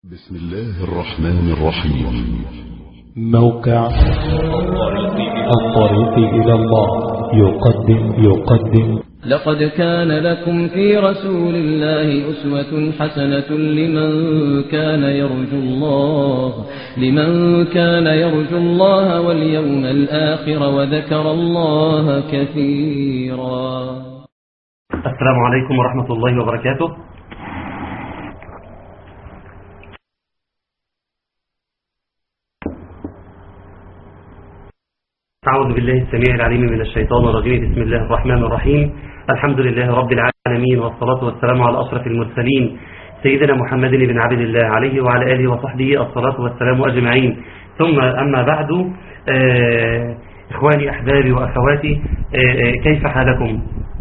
بسم الله الرحمن الرحيم موقع الطريق إلى الله يقدم يقدم لقد كان لكم في رسول الله أسوة حسنة لمن كان يرجو الله لمن كان يرجو الله واليوم الآخر وذكر الله كثيرا السلام عليكم ورحمة الله وبركاته أعوذ بالله السميع العليم من الشيطان الرجيم بسم الله الرحمن الرحيم الحمد لله رب العالمين والصلاة والسلام على أشرف المرسلين سيدنا محمد بن عبد الله عليه وعلى آله وصحبه الصلاة والسلام أجمعين ثم أما بعد آه إخواني أحبابي وأخواتي آه آه كيف حالكم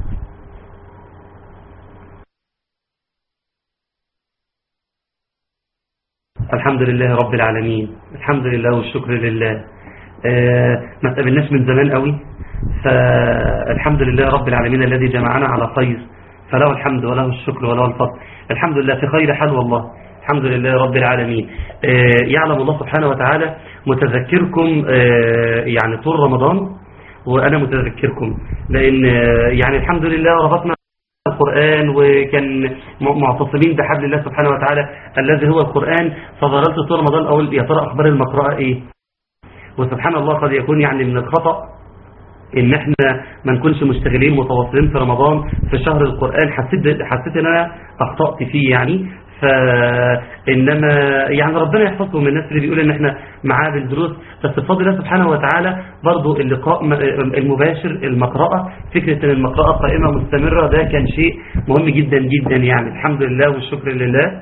الحمد لله رب العالمين الحمد لله والشكر لله آه ما تقابلناش من زمان قوي فالحمد لله رب العالمين الذي جمعنا على خير فله الحمد وله الشكر وله الفضل الحمد لله في خير حال والله الحمد لله رب العالمين آه يعلم الله سبحانه وتعالى متذكركم آه يعني طول رمضان وأنا متذكركم لأن يعني الحمد لله ربطنا القرآن وكان معتصمين بحبل الله سبحانه وتعالى الذي هو القرآن فظللت طول رمضان أقول يا ترى أخبار المقرأة إيه وسبحان الله قد يكون يعني من الخطأ ان احنا ما نكونش مشتغلين متواصلين في رمضان في شهر القرآن حسيت حسيت ان انا اخطأت فيه يعني فإنما يعني ربنا يحفظكم من الناس اللي بيقول ان احنا معاه بالدروس بس بفضل الله سبحانه وتعالى برضو اللقاء المباشر المقرأة فكرة ان المقرأة قائمة مستمرة ده كان شيء مهم جدا جدا يعني الحمد لله والشكر لله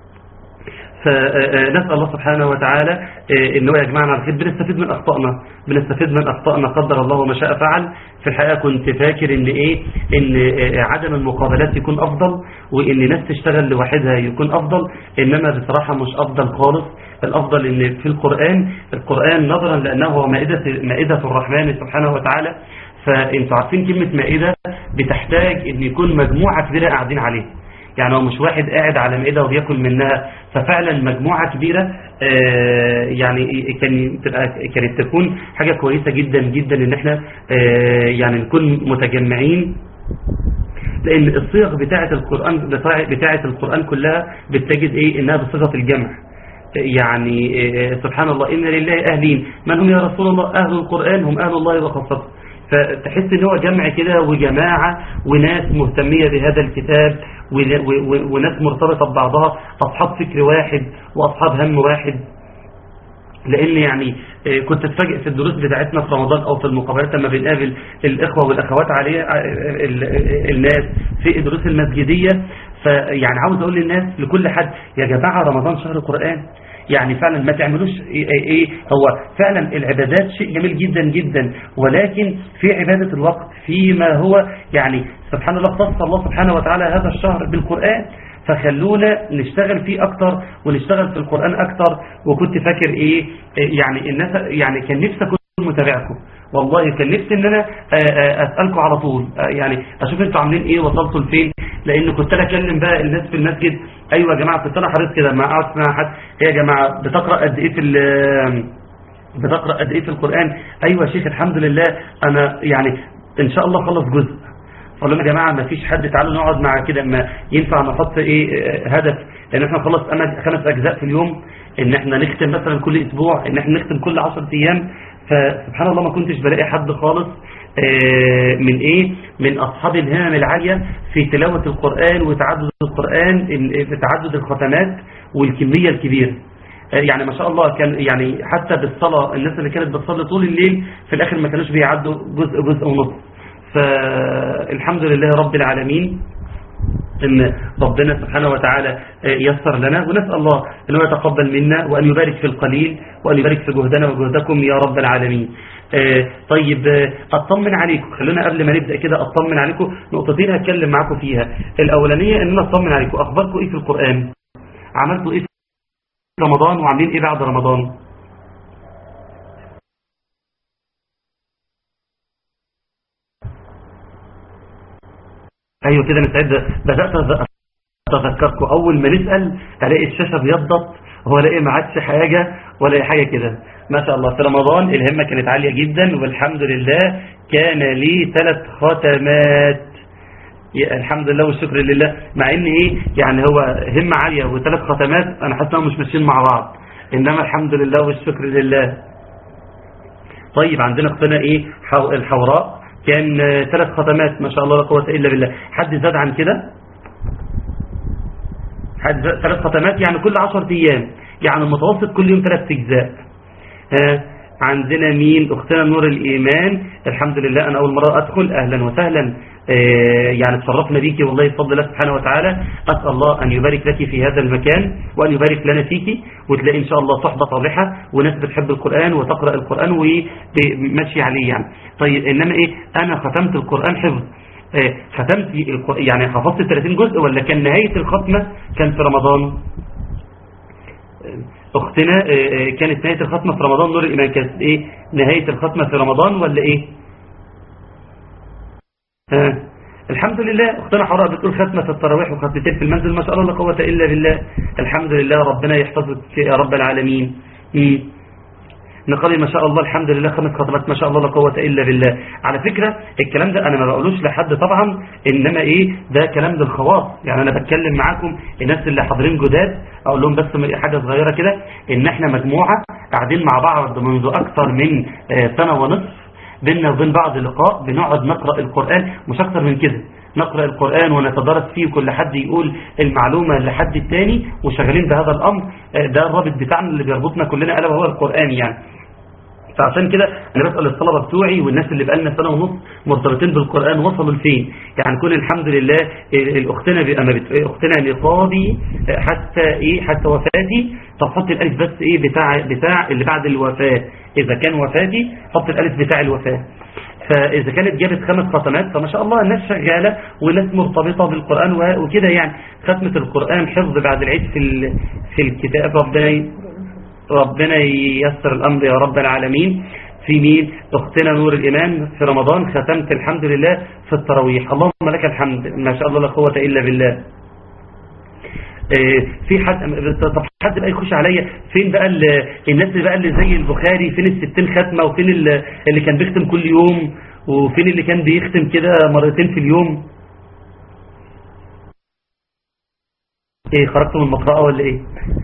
فنسأل الله سبحانه وتعالى ان هو يجمعنا على خير بنستفيد من اخطائنا بنستفيد من اخطائنا قدر الله ما شاء فعل في الحقيقة كنت فاكر ان ايه ان عدم المقابلات يكون افضل وان ناس تشتغل لوحدها يكون افضل انما بصراحة مش افضل خالص الافضل ان في القرآن القرآن نظرا لانه هو مائدة, مائدة الرحمن سبحانه وتعالى فانتوا عارفين كلمة مائدة بتحتاج ان يكون مجموعة كبيرة قاعدين عليها يعني هو مش واحد قاعد على مائدة وبياكل منها ففعلا مجموعة كبيرة آه يعني كان تبقى كانت تكون حاجة كويسة جدا جدا ان احنا آه يعني نكون متجمعين لان الصيغ بتاعة القرآن بتاعة القرآن كلها بتجد ايه انها بصيغة الجمع يعني آه سبحان الله ان لله اهلين من هم يا رسول الله اهل القرآن هم اهل الله وخاصته فتحس ان هو جمع كده وجماعة وناس مهتمية بهذا الكتاب وناس مرتبطة ببعضها أصحاب فكر واحد وأصحاب هم واحد لأن يعني كنت اتفاجئ في الدروس بتاعتنا في رمضان أو في المقابلات لما بنقابل الإخوة والأخوات عليه الناس في الدروس المسجدية فيعني عاوز أقول للناس لكل حد يا جماعة رمضان شهر القرآن يعني فعلا ما تعملوش ايه, إيه هو فعلا العبادات شيء جميل جدا جدا ولكن في عبادة الوقت فيما هو يعني سبحان الله اختص الله سبحانه وتعالى هذا الشهر بالقرآن فخلونا نشتغل فيه اكتر ونشتغل في القرآن اكتر وكنت فاكر ايه يعني الناس يعني كان نفسي اكون متابعكم والله كان نفسي ان انا اسالكم على طول يعني اشوف انتوا عاملين ايه وصلتوا لفين لان كنت انا اكلم بقى الناس في المسجد ايوه يا جماعه كنت انا حريص كده ما اقعد مع حد ايه يا جماعه بتقرا قد ايه في بتقرا قد ايه في القران ايوه يا شيخ الحمد لله انا يعني ان شاء الله خلص جزء قال لهم يا جماعه ما فيش حد تعالوا نقعد مع كده ما ينفع نحط ايه هدف ان احنا نخلص خمس اجزاء في اليوم ان احنا نختم مثلا كل اسبوع ان احنا نختم كل 10 ايام فسبحان الله ما كنتش بلاقي حد خالص من ايه من اصحاب الهمم العالية في تلاوة القرآن وتعدد القرآن في تعدد الختمات والكمية الكبيرة يعني ما شاء الله كان يعني حتى بالصلاة الناس اللي كانت بتصلي طول الليل في الاخر ما كانوش بيعدوا جزء جزء ونص فالحمد لله رب العالمين ان ربنا سبحانه وتعالى يسر لنا ونسأل الله أنه يتقبل منا وأن يبارك في القليل وأن يبارك في جهدنا وجهدكم يا رب العالمين طيب أطمن عليكم خلونا قبل ما نبدأ كده أطمن عليكم نقطتين هتكلم معاكم فيها الأولانية أن أنا أطمن عليكم أخباركم إيه في القرآن عملتوا إيه في رمضان وعاملين إيه بعد رمضان ايوه كده مستعد بدات اتذكركم اول ما نسال الاقي الشاشه بيضت ولا ايه ما عادش حاجة ولا اي حاجة كده ما شاء الله في رمضان الهمة كانت عالية جدا والحمد لله كان لي ثلاث ختمات يا الحمد لله والشكر لله مع ان ايه يعني هو همة عالية وثلاث ختمات انا حاسس انهم مش ماشيين مع بعض انما الحمد لله والشكر لله طيب عندنا اختنا ايه حو... الحوراء كان ثلاث ختمات ما شاء الله لا قوة الا بالله حد زاد عن كده حد زاد ثلاث ختمات يعني كل 10 ايام يعني المتوسط كل يوم ثلاث اجزاء ها عندنا مين اختنا نور الايمان الحمد لله انا اول مرة ادخل اهلا وسهلا آه يعني تشرفنا بيكي والله بفضل الله سبحانه وتعالى اسال الله ان يبارك لك في هذا المكان وان يبارك لنا فيكي وتلاقي ان شاء الله صحبه صالحه وناس بتحب القران وتقرا القران وماشي عليه يعني طيب انما ايه انا ختمت القران حفظ آه ختمت يعني حفظت 30 جزء ولا كان نهايه الختمه كان في رمضان اختنا كانت نهاية الختمة في رمضان نور الإيمان كانت ايه نهاية الختمة في رمضان ولا ايه ها الحمد لله اختنا حراء بتقول ختمة في التراويح وختمتين في المنزل ما شاء الله لا قوة إلا بالله الحمد لله ربنا يحفظك يا رب العالمين مم. نقال ما شاء الله الحمد لله خمس خطبات ما شاء الله لا قوة إلا بالله على فكرة الكلام ده أنا ما بقولوش لحد طبعا إنما إيه ده كلام للخواص يعني أنا بتكلم معاكم الناس اللي حاضرين جداد أقول لهم بس حاجة صغيرة كده إن إحنا مجموعة قاعدين مع بعض منذ أكثر من سنة ونصف بيننا وبين بعض لقاء بنقعد نقرأ القرآن مش أكثر من كده نقرأ القرآن ونتدرس فيه وكل حد يقول المعلومة لحد التاني وشغالين بهذا الأمر ده الرابط بتاعنا اللي بيربطنا كلنا ألا وهو القرآن يعني فعشان كده انا بسال الطلبه بتوعي والناس اللي بقالنا سنه ونص مرتبطين بالقران وصلوا لفين يعني كل الحمد لله الاختنا اما بت... اختنا نقابي حتى ايه حتى وفاتي طب حط الالف بس ايه بتاع بتاع اللي بعد الوفاه اذا كان وفاتي حط الالف بتاع الوفاه فإذا كانت جابت خمس ختمات فما شاء الله الناس شغالة وناس مرتبطة بالقرآن وكده يعني ختمة القرآن حفظ بعد العيد في في الكتاب ربنا ربنا ييسر الأمر يا رب العالمين في مين أختنا نور الإيمان في رمضان ختمت الحمد لله في التراويح اللهم لك الحمد ما شاء الله لا قوة إلا بالله في حد طب حد بقى يخش عليا فين بقى الناس اللي بقى اللي زي البخاري فين الستين ختمة وفين اللي كان بيختم كل يوم وفين اللي كان بيختم كده مرتين في اليوم ايه خرجتوا من المقرأة ولا ايه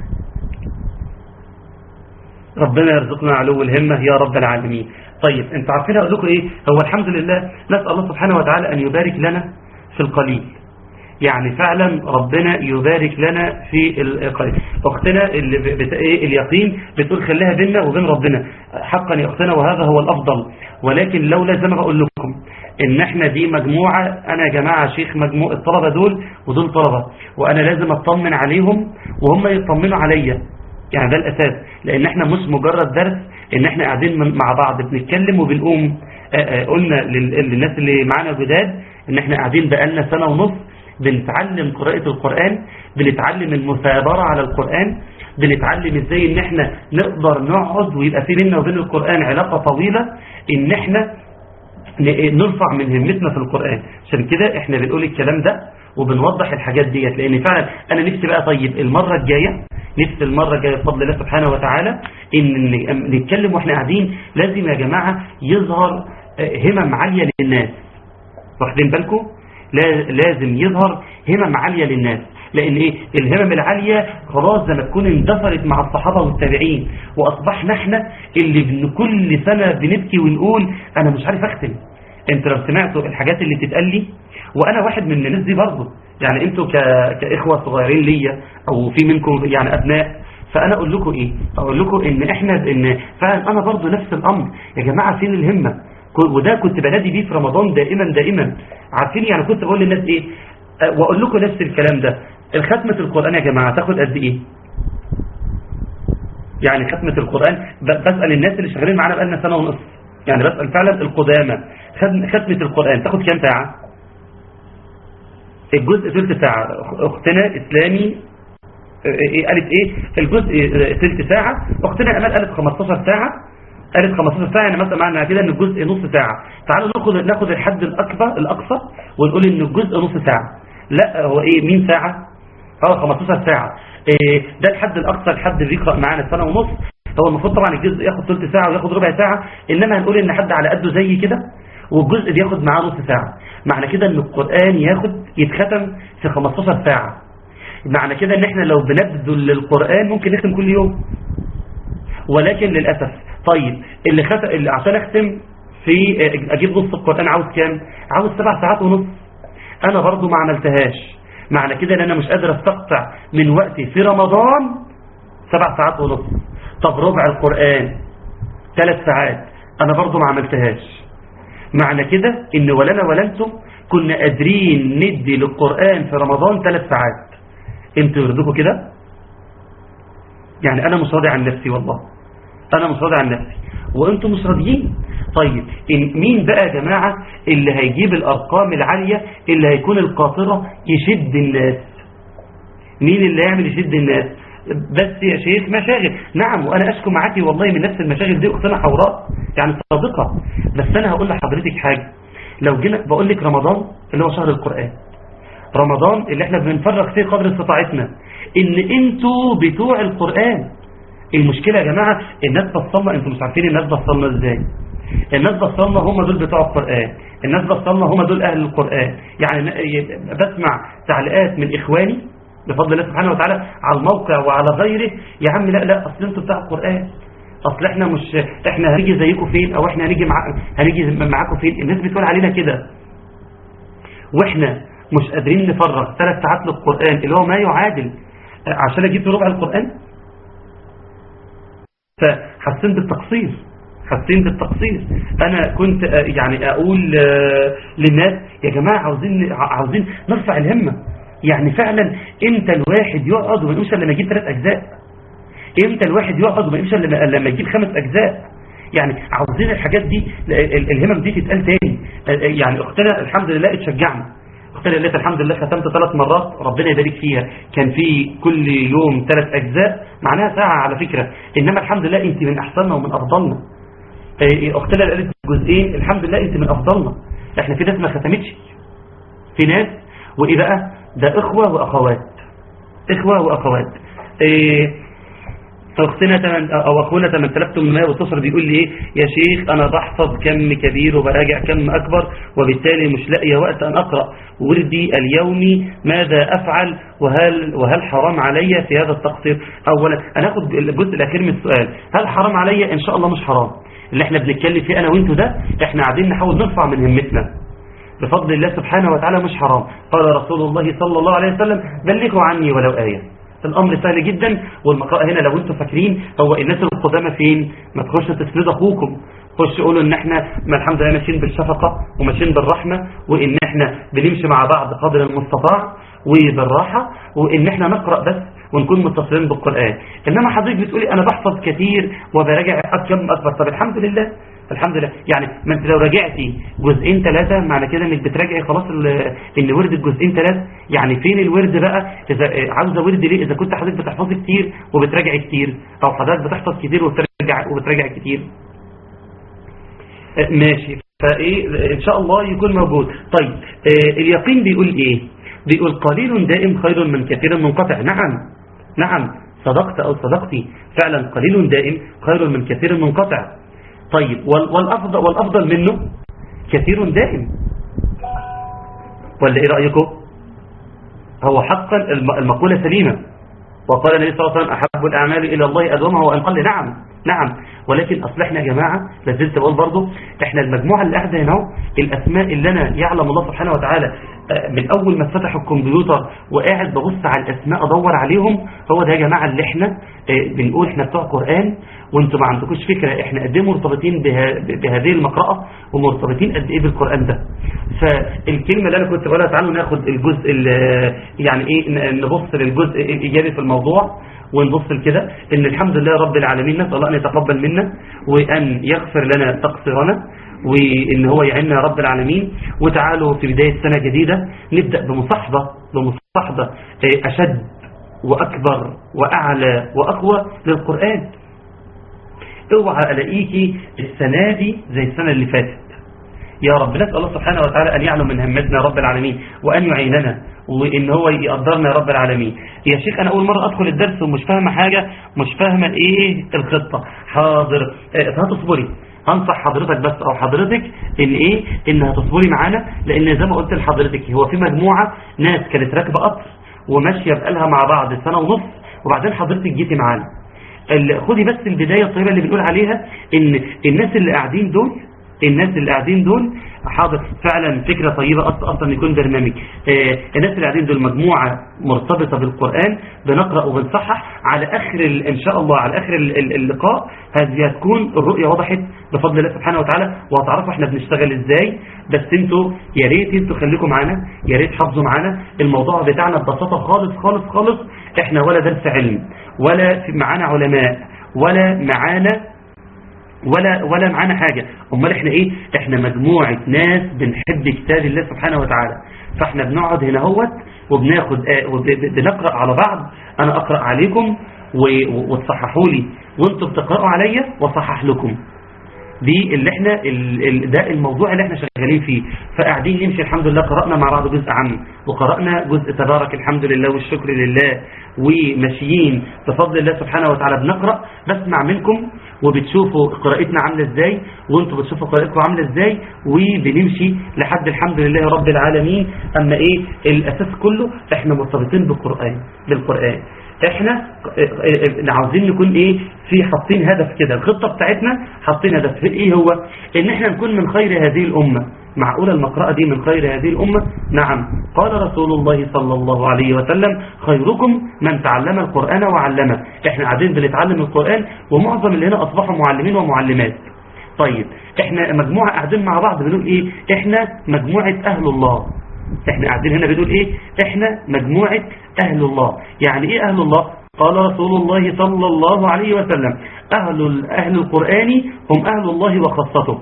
ربنا يرزقنا علو الهمة يا رب العالمين طيب انت عارفين اقول لكم ايه هو الحمد لله نسأل الله سبحانه وتعالى ان يبارك لنا في القليل يعني فعلا ربنا يبارك لنا في القليل اختنا اللي بت... ايه اليقين بتقول خليها بيننا وبين ربنا حقا يا اختنا وهذا هو الافضل ولكن لولا زي ما بقول لكم ان احنا دي مجموعة انا يا جماعة شيخ مجموعة الطلبة دول ودول طلبة وانا لازم اطمن عليهم وهم يطمنوا عليا يعني ده الأساس لأن احنا مش مجرد درس ان احنا قاعدين مع بعض بنتكلم وبنقوم قلنا للناس اللي معانا جداد ان احنا قاعدين بقالنا سنة ونص بنتعلم قراءة القرآن بنتعلم المثابرة على القرآن بنتعلم ازاي ان احنا نقدر نقعد ويبقى في بيننا وبين القرآن علاقة طويلة ان احنا نرفع من همتنا في القرآن عشان كده احنا بنقول الكلام ده وبنوضح الحاجات ديت لان فعلا انا نفسي بقى طيب المرة الجاية نفس المرة الجاية بفضل الله سبحانه وتعالى ان نتكلم واحنا قاعدين لازم يا جماعة يظهر همم عالية للناس واخدين بالكم لازم يظهر همم عالية للناس لان ايه الهمم العالية خلاص زي ما تكون اندثرت مع الصحابة والتابعين واصبحنا احنا اللي كل سنة بنبكي ونقول انا مش عارف اختم انت لو سمعتوا الحاجات اللي بتتقال لي وانا واحد من الناس دي برضه يعني انتوا ك... كاخوة صغيرين ليا او في منكم يعني ابناء فانا اقول لكم ايه اقول لكم ان احنا ان فعلا انا برضه نفس الامر يا جماعة فين الهمة وده كنت بنادي بيه في رمضان دائما دائما عارفين يعني كنت بقول للناس ايه واقول لكم نفس الكلام ده الختمة القرآن يا جماعة تاخد قد ايه يعني ختمة القرآن بسأل الناس اللي شغالين معانا بقالنا سنة ونصف يعني بسأل فعلا القدامى ختمة القرآن تاخد كام ساعة الجزء ثلث ساعة اختنا اسلامي إيه قالت ايه الجزء ثلث ساعة اختنا امال قالت 15 ساعة قالت 15 ساعة يعني مثلا معنى كده ان الجزء نص ساعة تعالوا ناخد ناخد الحد الاكبر الاقصى ونقول ان الجزء نص ساعة لا هو ايه مين ساعة اه 15 ساعة إيه ده الحد الأقصى الحد اللي بيقرأ معانا سنة ونص هو المفروض طبعا الجزء ياخد ثلث ساعة وياخد ربع ساعة إنما هنقول إن حد على قده زي كده والجزء بياخد معاه نص ساعة معنى كده إن القرآن ياخد يتختم في 15 ساعة معنى كده إن إحنا لو بنبذل للقرآن ممكن نختم كل يوم ولكن للأسف طيب اللي, خت... اللي عشان أختم في أجيب نص القرآن عاوز كام عاوز سبع ساعات ونص أنا برضو ما عملتهاش معنى كده ان انا مش قادر استقطع من وقتي في رمضان سبع ساعات ونص طب ربع القرآن ثلاث ساعات انا برضو ما عملتهاش معنى كده ان ولنا ولنتم كنا قادرين ندي للقرآن في رمضان ثلاث ساعات انتوا يرضوكوا كده يعني انا مش راضي عن نفسي والله انا مش راضي عن نفسي وانتم مش راضيين طيب إن مين بقى يا جماعة اللي هيجيب الأرقام العالية اللي هيكون القاطرة يشد الناس مين اللي يعمل يشد الناس بس يا شيخ مشاغل نعم وأنا أشكو معاكي والله من نفس المشاغل دي أختنا حوراء يعني صادقة بس أنا هقول لحضرتك حاجة لو جينا بقول لك رمضان اللي هو شهر القرآن رمضان اللي احنا بنفرغ فيه قدر استطاعتنا ان انتوا بتوع القرآن المشكلة يا جماعة الناس بصلنا انتوا مش عارفين الناس بصلنا ازاي الناس بصلنا هم دول بتوع القرآن الناس بصلنا هم دول أهل القرآن يعني بسمع تعليقات من إخواني بفضل الله سبحانه وتعالى على الموقع وعلى غيره يا عم لا لا أصل انتوا بتاع القرآن أصل احنا مش احنا هنيجي زيكم فين أو احنا هنيجي مع هنيجي معاكم فين الناس بتقول علينا كده واحنا مش قادرين نفرغ ثلاث ساعات للقرآن اللي هو ما يعادل عشان اجيب ربع القرآن فحسين بالتقصير حاسين بالتقصير انا كنت يعني اقول للناس يا جماعة عاوزين عاوزين نرفع الهمة يعني فعلا امتى الواحد يقعد وما يقولش لما يجيب ثلاث اجزاء امتى الواحد يقعد وما يقولش لما يجيب خمس اجزاء يعني عاوزين الحاجات دي الهمم دي تتقال تاني يعني اختنا الحمد لله اتشجعنا اختنا اللي الحمد لله ختمت ثلاث مرات ربنا يبارك فيها كان في كل يوم ثلاث اجزاء معناها ساعة على فكرة انما الحمد لله انت من احسننا ومن افضلنا اختنا اللي قالت جزئين الحمد لله انت من افضلنا احنا في ناس ما ختمتش في ناس وايه بقى ده اخوة واخوات اخوة واخوات إيه اختنا تمن او اخونا 8816 بيقول لي ايه يا شيخ انا بحفظ كم كبير وبراجع كم اكبر وبالتالي مش لاقي وقت ان اقرا وردي اليومي ماذا افعل وهل وهل حرام علي في هذا التقصير اولا انا اخد الجزء الاخير من السؤال هل حرام علي ان شاء الله مش حرام اللي احنا بنتكلم فيه انا وانتوا ده احنا قاعدين نحاول نرفع من همتنا بفضل الله سبحانه وتعالى مش حرام قال رسول الله صلى الله عليه وسلم بلغوا عني ولو آية الأمر سهل جدا والمقاء هنا لو انتوا فاكرين هو الناس القدامى فين ما تخش تسند أخوكم خش قولوا ان احنا ما الحمد لله ماشيين بالشفقة وماشيين بالرحمة وان احنا بنمشي مع بعض قدر المستطاع وبالراحة وان احنا نقرأ بس ونكون متصلين بالقرآن انما حضرتك بتقولي انا بحفظ كتير وبراجع كم اكبر طب الحمد لله الحمد لله يعني ما انت لو راجعتي جزئين ثلاثة معنى كده انك بتراجعي خلاص ان ورد الجزئين ثلاثة يعني فين الورد بقى اذا عاوزه ورد ليه اذا كنت حضرتك بتحفظي كتير وبتراجعي كتير او حضرتك بتحفظ كتير وبترجع وبتراجع كتير ماشي فايه ان شاء الله يكون موجود طيب اه اليقين بيقول ايه بيقول قليل دائم خير من كثير منقطع نعم نعم صدقت او صدقتي فعلا قليل دائم خير من كثير منقطع طيب والأفضل, والأفضل منه كثير دائم ولا إيه رأيكم هو حقا المقولة سليمة وقال النبي صلى الله عليه وسلم أحب الأعمال إلى الله أدومها وأن قل نعم نعم ولكن أصل احنا يا جماعة لازلت بقول برضو احنا المجموعة اللي قاعدة هنا الأسماء اللي أنا يعلم الله سبحانه وتعالى من أول ما اتفتح الكمبيوتر وقاعد ببص على الأسماء أدور عليهم هو ده يا جماعة اللي احنا بنقول احنا بتوع قرآن وانتم ما عندكوش فكرة احنا قد ايه مرتبطين بها بهذه المقرأة ومرتبطين قد ايه بالقرآن ده فالكلمة اللي انا كنت بقولها تعالوا ناخد الجزء يعني ايه نبص للجزء الايجابي في الموضوع ونبص لكده ان الحمد لله رب العالمين نسأل الله ان يتقبل منا وان يغفر لنا تقصيرنا وان هو يعيننا يا رب العالمين وتعالوا في بداية سنة جديدة نبدأ بمصاحبة بمصاحبة اشد واكبر واعلى واقوى للقرآن اوعى الاقيكي السنة دي زي السنة اللي فاتت يا رب نسأل الله سبحانه وتعالى أن يعلم من همتنا رب العالمين وأن يعيننا وان هو يقدرنا يا رب العالمين يا شيخ انا اول مرة ادخل الدرس ومش فاهمة حاجة مش فاهمة ايه الخطة حاضر اه هتصبري هنصح حضرتك بس او حضرتك ان ايه ان هتصبري معانا لان زي ما قلت لحضرتك هو في مجموعة ناس كانت راكبة قطر وماشية بقالها مع بعض سنة ونص وبعدين حضرتك جيتي معانا ال- خدي بس البداية الطيبة اللي بنقول عليها ان الناس اللي قاعدين دول الناس اللي قاعدين دول حاضر فعلا فكرة طيبة أصلا, أصلا يكون برنامج آه الناس اللي قاعدين دول مجموعة مرتبطة بالقرآن بنقرأ وبنصحح على آخر ال- إن شاء الله على آخر ال- ال- اللقاء هذه هتكون الرؤية وضحت بفضل الله سبحانه وتعالى وهتعرفوا احنا بنشتغل ازاي بس انتوا يا ريت انتوا خليكم معانا يا ريت حافظوا معانا الموضوع بتاعنا ببساطة خالص خالص خالص احنا ولا درس علم ولا في- معانا علماء ولا معانا ولا ولا معانا حاجة امال احنا ايه احنا مجموعة ناس بنحب كتاب الله سبحانه وتعالى فاحنا بنقعد هنا هوت وبناخد آه وب- ب- بنقرأ على بعض انا اقرأ عليكم و- و- وتصححوا لي وانتوا بتقرأوا عليا واصحح لكم دي اللي احنا ال ال ده الموضوع اللي احنا شغالين فيه فقاعدين نمشي الحمد لله قرأنا مع بعض جزء عام وقرأنا جزء تبارك الحمد لله والشكر لله وماشيين بفضل الله سبحانه وتعالى بنقرأ بسمع منكم وبتشوفوا قراءتنا عاملة ازاي وانتوا بتشوفوا قراءتكم عاملة ازاي وبنمشي لحد الحمد لله رب العالمين اما ايه الاساس كله احنا مرتبطين بالقرآن بالقرآن احنا عاوزين نكون ايه في حاطين هدف كده الخطة بتاعتنا حاطين هدف ايه هو ان احنا نكون من خير هذه الامة معقولة المقرأة دي من خير هذه الأمة نعم قال رسول الله صلى الله عليه وسلم خيركم من تعلم القرآن وعلمه احنا قاعدين بنتعلم القرآن ومعظم اللي هنا أصبحوا معلمين ومعلمات طيب احنا مجموعة قاعدين مع بعض بنقول ايه احنا مجموعة اهل الله احنا قاعدين هنا بنقول ايه احنا مجموعة اهل الله يعني ايه اهل الله قال رسول الله صلى الله عليه وسلم اهل, أهل القرآن هم اهل الله وخاصته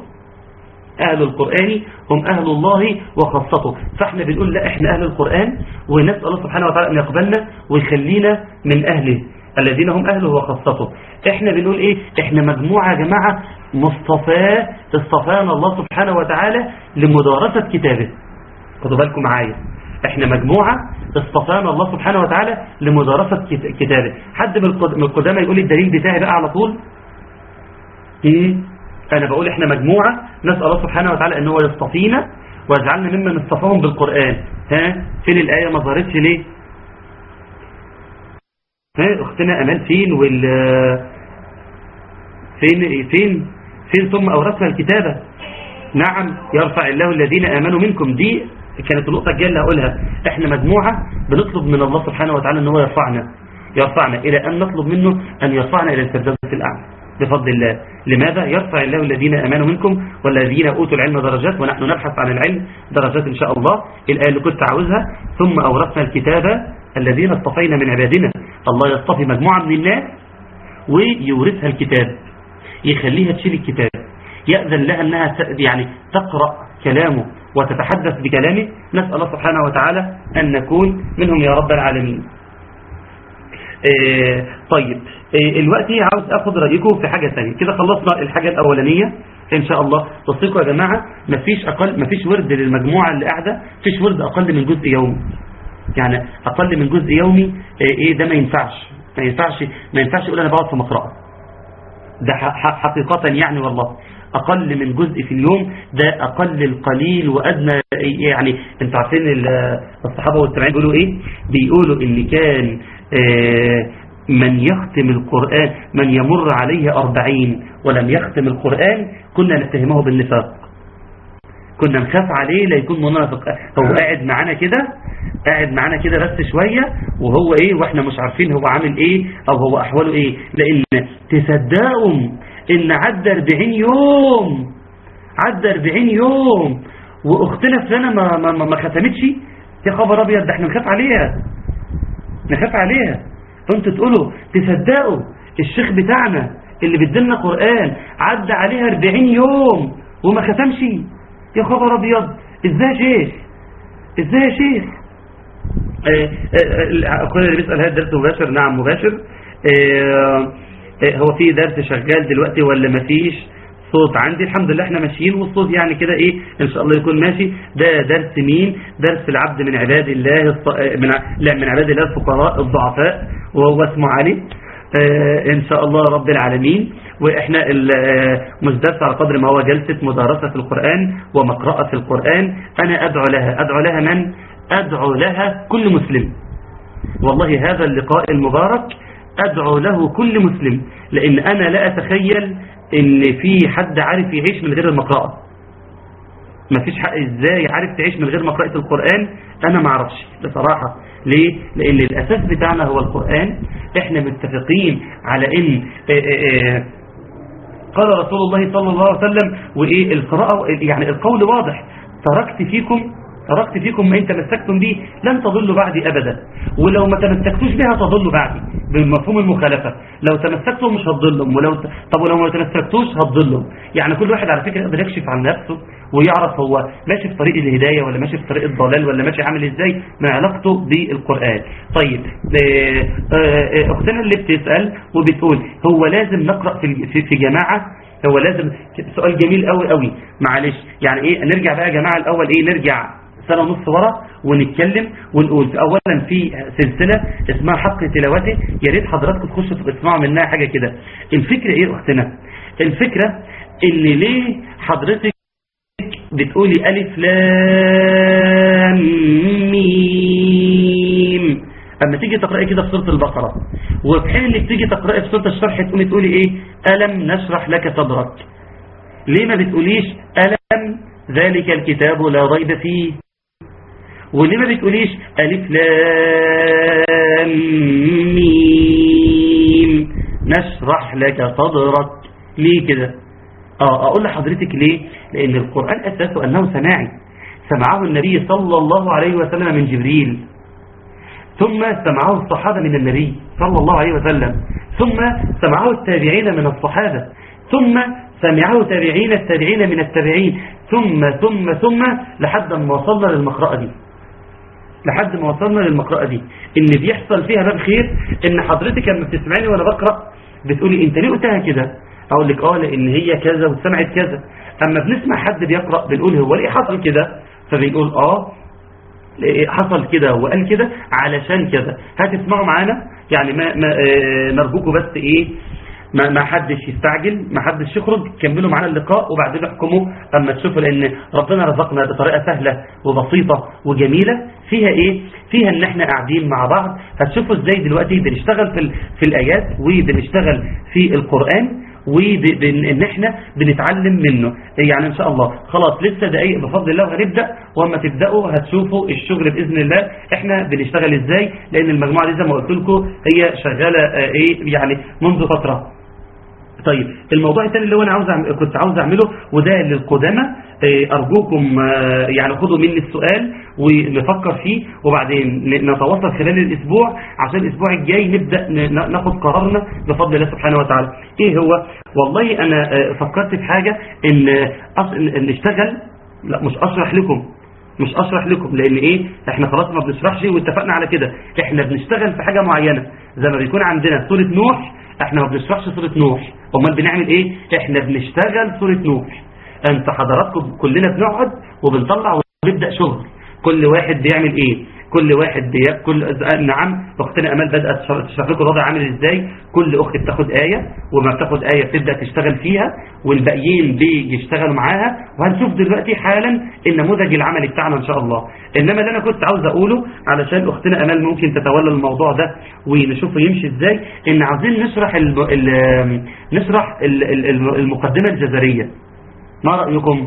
أهل القرآن هم أهل الله وخاصته فاحنا بنقول لا احنا أهل القرآن ونسأل الله سبحانه وتعالى أن يقبلنا ويخلينا من أهله الذين هم أهله وخاصته احنا بنقول ايه احنا مجموعة يا جماعة مصطفاه اصطفانا الله سبحانه وتعالى لمدارسة كتابه خدوا بالكم معايا احنا مجموعة اصطفانا الله سبحانه وتعالى لمدارسة كت- كتابه حد من القد- من القدامى يقول لي الدليل بتاعي بقى على طول ايه انا بقول احنا مجموعة نسأل الله سبحانه وتعالى ان هو يصطفينا ويجعلنا ممن اصطفاهم بالقرآن ها فين الآية ما ظهرتش ليه ها اختنا امال فين وال فين فين فين ثم اورثنا الكتابة نعم يرفع الله الذين امنوا منكم دي كانت النقطة الجاية اللي هقولها احنا مجموعة بنطلب من الله سبحانه وتعالى ان هو يرفعنا يرفعنا الى ان نطلب منه ان يرفعنا الى الفردوس الاعلى بفضل الله لماذا يرفع الله الذين امنوا منكم والذين اوتوا العلم درجات ونحن نبحث عن العلم درجات ان شاء الله الايه اللي كنت عاوزها ثم اورثنا الكتاب الذين اصطفينا من عبادنا الله يصطفي مجموعة من الناس ويورثها الكتاب يخليها تشيل الكتاب يأذن لها أنها ت- يعني تقرأ كلامه وتتحدث بكلامه نسأل الله سبحانه وتعالى أن نكون منهم يا رب العالمين آه، طيب آه، الوقت عاوز أخذ رأيكم في حاجة ثانية كده خلصنا الحاجة الأولانية إن شاء الله تصدقوا يا جماعة مفيش أقل مفيش ورد للمجموعة اللي قاعدة مفيش ورد أقل من جزء يومي يعني أقل من جزء يومي آه، إيه ده ما ينفعش ما ينفعش ما ينفعش يقول أنا بقعد في مقرأة ده ح- ح- حقيقة يعني والله أقل من جزء في اليوم ده أقل القليل وأدنى يعني انتوا عارفين ال- الصحابة والتابعين بيقولوا إيه بيقولوا إن كان آه، من يختم القرآن من يمر عليه أربعين ولم يختم القرآن كنا نتهمه بالنفاق كنا نخاف عليه لا يكون منافق هو قاعد معانا كده قاعد معانا كده بس شوية وهو ايه واحنا مش عارفين هو عامل ايه او هو احواله ايه لان تصدقوا ان عدى 40 يوم عدى 40 يوم واختنا فلانة ما, ما, ما, ما ختمتش يا خبر ابيض ده احنا نخاف عليها نخاف عليها فانتوا تقولوا تصدقوا الشيخ بتاعنا اللي بيدلنا قرآن عدى عليها 40 يوم وما ختمش يا خبر ابيض ازاي يا شيخ ازاي يا شيخ آه، آه، آه، اخونا اللي بيسأل هل درس مباشر نعم مباشر آه، آه، هو في درس شغال دلوقتي ولا مفيش الصوت عندي الحمد لله احنا ماشيين والصوت يعني كده ايه ان شاء الله يكون ماشي ده درس مين درس العبد من عباد الله الص... من ع- لا من عباد الله الفقراء الضعفاء وهو اسمه علي آه ان شاء الله رب العالمين واحنا ال- آه، مش درس على قدر ما هو جلسة مدارسة في القرآن ومقرأة في القرآن انا ادعو لها ادعو لها من ادعو لها كل مسلم والله هذا اللقاء المبارك أدعو له كل مسلم لأن أنا لا أتخيل إن في حد عارف يعيش من غير المقرأة ما فيش حق إزاي عارف تعيش من غير مقرأة القرآن أنا ما أعرفش بصراحة ليه؟ لأن الأساس بتاعنا هو القرآن إحنا متفقين على إن آه، آه، آه، قال رسول الله صلى الله عليه وسلم وإيه القراءة يعني القول واضح تركت فيكم تركت فيكم ما إن تمسكتم به لن تضلوا بعدي أبدا ولو ما تمسكتوش بها تضلوا بعدي بمفهوم المخالفة لو تمسكتم مش هتضلهم ولو ت... طب ولو ما تمسكتوش هتضلهم يعني كل واحد على فكرة يقدر يكشف عن نفسه ويعرف هو ماشي في طريق الهداية ولا ماشي في طريق الضلال ولا ماشي عامل ازاي من علاقته بالقرآن طيب آه، آه، اختنا اللي بتسأل وبتقول هو لازم نقرأ في في- في جماعة هو لازم سؤال جميل قوي قوي معلش يعني ايه نرجع بقى يا جماعة الاول ايه نرجع سنة ونص ورا ونتكلم ونقول اولا في سلسلة اسمها حق تلاوته يا ريت حضراتكم تخشوا تسمعوا منها حاجة كده الفكرة ايه اختنا الفكرة ان ليه حضرتك بتقولي ألف لام ميم أما تيجي تقرأي كده في سورة البقرة وفي حين انك تيجي تقرأي في سورة الشرح تقومي تقولي ايه ألم نشرح لك صدرك ليه ما بتقوليش ألم ذلك الكتاب لا ريب فيه وليه ما بتقوليش ألف لام ميم نشرح لك صدرك ليه كده اه اقول لحضرتك ليه لان القرآن اساسه انه سماعي سمعه النبي صلى الله عليه وسلم من جبريل ثم سمعه الصحابة من النبي صلى الله عليه وسلم ثم سمعه التابعين من الصحابة ثم سمعه تابعين التابعين من التابعين ثم ثم ثم لحد ما وصلنا للمقرأة دي لحد ما وصلنا للمقرأة دي ان بيحصل فيها باب خير ان حضرتك لما بتسمعني وانا بقرأ بتقولي انت ليه قلتها كده اقول لك اه لان هي كذا وسمعت كذا اما بنسمع حد بيقرأ بنقول هو ليه حصل كده فبنقول اه حصل كده وقال كده علشان كده هتسمعوا معانا يعني ما, ما آه، نرجوكم بس ايه ما ما حدش يستعجل ما حدش يخرج كملوا معانا اللقاء وبعدين احكموا اما تشوفوا لان ربنا رزقنا بطريقه سهله وبسيطه وجميله فيها ايه فيها ان احنا قاعدين مع بعض هتشوفوا ازاي دلوقتي بنشتغل في ال- في الايات وبنشتغل في القران وان احنا بنتعلم منه يعني ان شاء الله خلاص لسه دقايق بفضل الله وهنبدا واما تبداوا هتشوفوا الشغل باذن الله احنا بنشتغل ازاي لان المجموعه دي زي ما قلت لكم هي شغاله آه، ايه يعني منذ فتره طيب الموضوع الثاني اللي هو انا عاوز أعمل كنت عاوز اعمله وده للقدامى آه، ارجوكم آه، يعني خدوا مني السؤال ونفكر فيه وبعدين ن- نتواصل خلال الاسبوع عشان الاسبوع الجاي نبدا ن- ن- ناخد قرارنا بفضل الله سبحانه وتعالى ايه هو والله انا آه، فكرت في حاجه ان أص- إن نشتغل لا مش اشرح لكم مش اشرح لكم لان ايه احنا خلاص ما بنشرحش واتفقنا على كده احنا بنشتغل في حاجة معينة زي ما بيكون عندنا سورة نوح احنا ما بنشرحش سورة نوح امال بنعمل ايه احنا بنشتغل سورة نوح انت حضراتكم كلنا بنقعد وبنطلع ونبدأ شغل كل واحد بيعمل ايه كل واحد بي... كل نعم اختنا امال بدات تشرح لكم الوضع عامل ازاي كل اخت بتاخد ايه وما بتاخد ايه بتبدا تشتغل فيها والباقيين بيشتغلوا معاها وهنشوف دلوقتي حالا النموذج العملي بتاعنا ان شاء الله انما اللي انا كنت عاوز اقوله علشان اختنا امال ممكن تتولى الموضوع ده ونشوفه يمشي ازاي ان عاوزين نشرح ال... ال... نشرح ال... ال- المقدمه الجزريه ما رايكم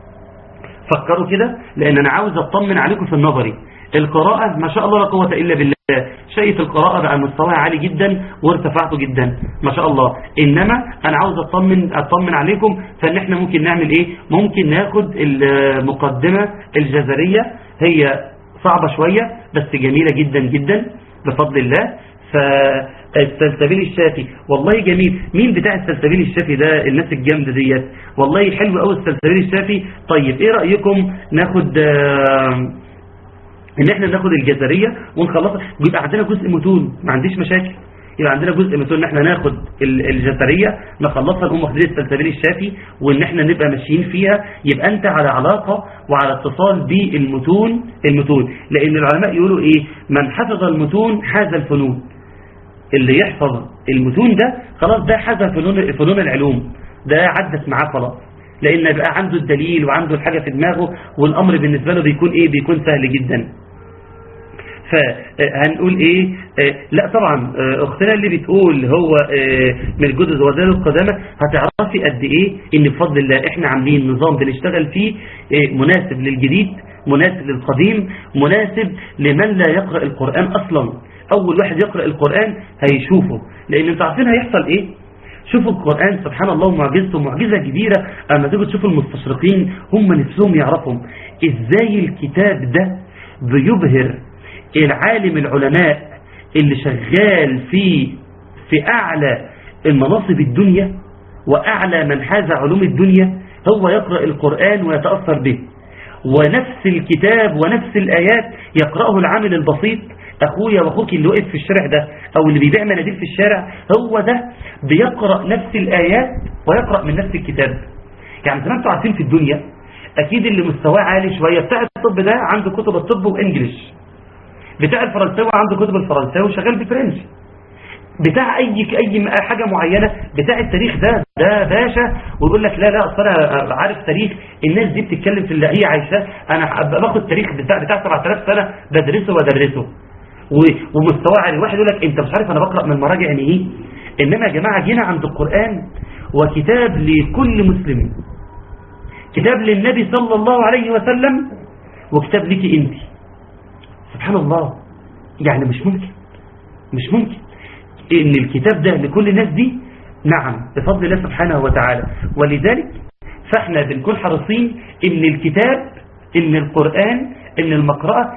فكروا كده لان انا عاوز اطمن عليكم في النظري القراءة ما شاء الله لا قوة إلا بالله شيء القراءة بقى مستواها عالي جدا وارتفعته جدا ما شاء الله إنما أنا عاوز أطمن, أطمن عليكم فإن إحنا ممكن نعمل إيه ممكن ناخد المقدمة الجزرية هي صعبة شوية بس جميلة جدا جدا بفضل الله فالسلسبيل الشافي والله جميل مين بتاع السلسبيل الشافي ده الناس الجامدة ديت والله حلو قوي السلسبيل الشافي طيب ايه رأيكم ناخد آه ان احنا ناخد الجزرية ونخلصها بيبقى عندنا جزء متون ما عنديش مشاكل يبقى عندنا جزء مسؤول ان احنا ناخد ال- الجزريه نخلصها نقوم واخدين السلسبيل الشافي وان احنا نبقى ماشيين فيها يبقى انت على علاقه وعلى اتصال بالمتون المتون لان العلماء يقولوا ايه من حفظ المتون حاز الفنون اللي يحفظ المتون ده خلاص ده حاز فنون فنون العلوم ده عدت معاه خلاص لان بقى عنده الدليل وعنده الحاجه في دماغه والامر بالنسبه له بيكون ايه بيكون سهل جدا فهنقول ايه آه، لا طبعا آه، اختنا اللي بتقول هو آه، من الجدد وزير القدامى هتعرفي قد ايه ان بفضل الله احنا عاملين نظام بنشتغل فيه آه، مناسب للجديد مناسب للقديم مناسب لمن لا يقرأ القرآن اصلا اول واحد يقرأ القرآن هيشوفه لان انتوا عارفين هيحصل ايه شوفوا القرآن سبحان الله ومعجزته معجزة كبيرة اما تيجوا تشوفوا المستشرقين هم نفسهم يعرفوا ازاي الكتاب ده بيبهر العالم العلماء اللي شغال في في أعلى المناصب الدنيا وأعلى من حاز علوم الدنيا هو يقرأ القرآن ويتأثر به ونفس الكتاب ونفس الآيات يقرأه العامل البسيط أخويا وأخوك اللي وقف في الشارع ده أو اللي بيبيع مناديل في الشارع هو ده بيقرأ نفس الآيات ويقرأ من نفس الكتاب يعني زي ما انتوا عارفين في الدنيا أكيد اللي مستواه عالي شوية بتاع الطب ده عنده كتب الطب وإنجليش بتاع الفرنساوي عنده كتب الفرنساوي وشغال بالفرنسي بتاع اي اي حاجه معينه بتاع التاريخ ده ده باشا ويقول لك لا لا اصل انا عارف تاريخ الناس دي بتتكلم في اللي هي عايشاه انا أبقى باخد تاريخ بتاع بتاع 7000 سنه بدرسه وادرسه و- ومستواه عالي واحد يقول لك انت مش عارف انا بقرا من مراجع يعني ايه انما يا جماعه جينا عند القران وكتاب لكل مسلم كتاب للنبي صلى الله عليه وسلم وكتاب لك انت سبحان الله يعني مش ممكن مش ممكن ان الكتاب ده لكل الناس دي نعم بفضل الله سبحانه وتعالى ولذلك فاحنا بنكون حريصين ان الكتاب ان القرآن ان المقرأة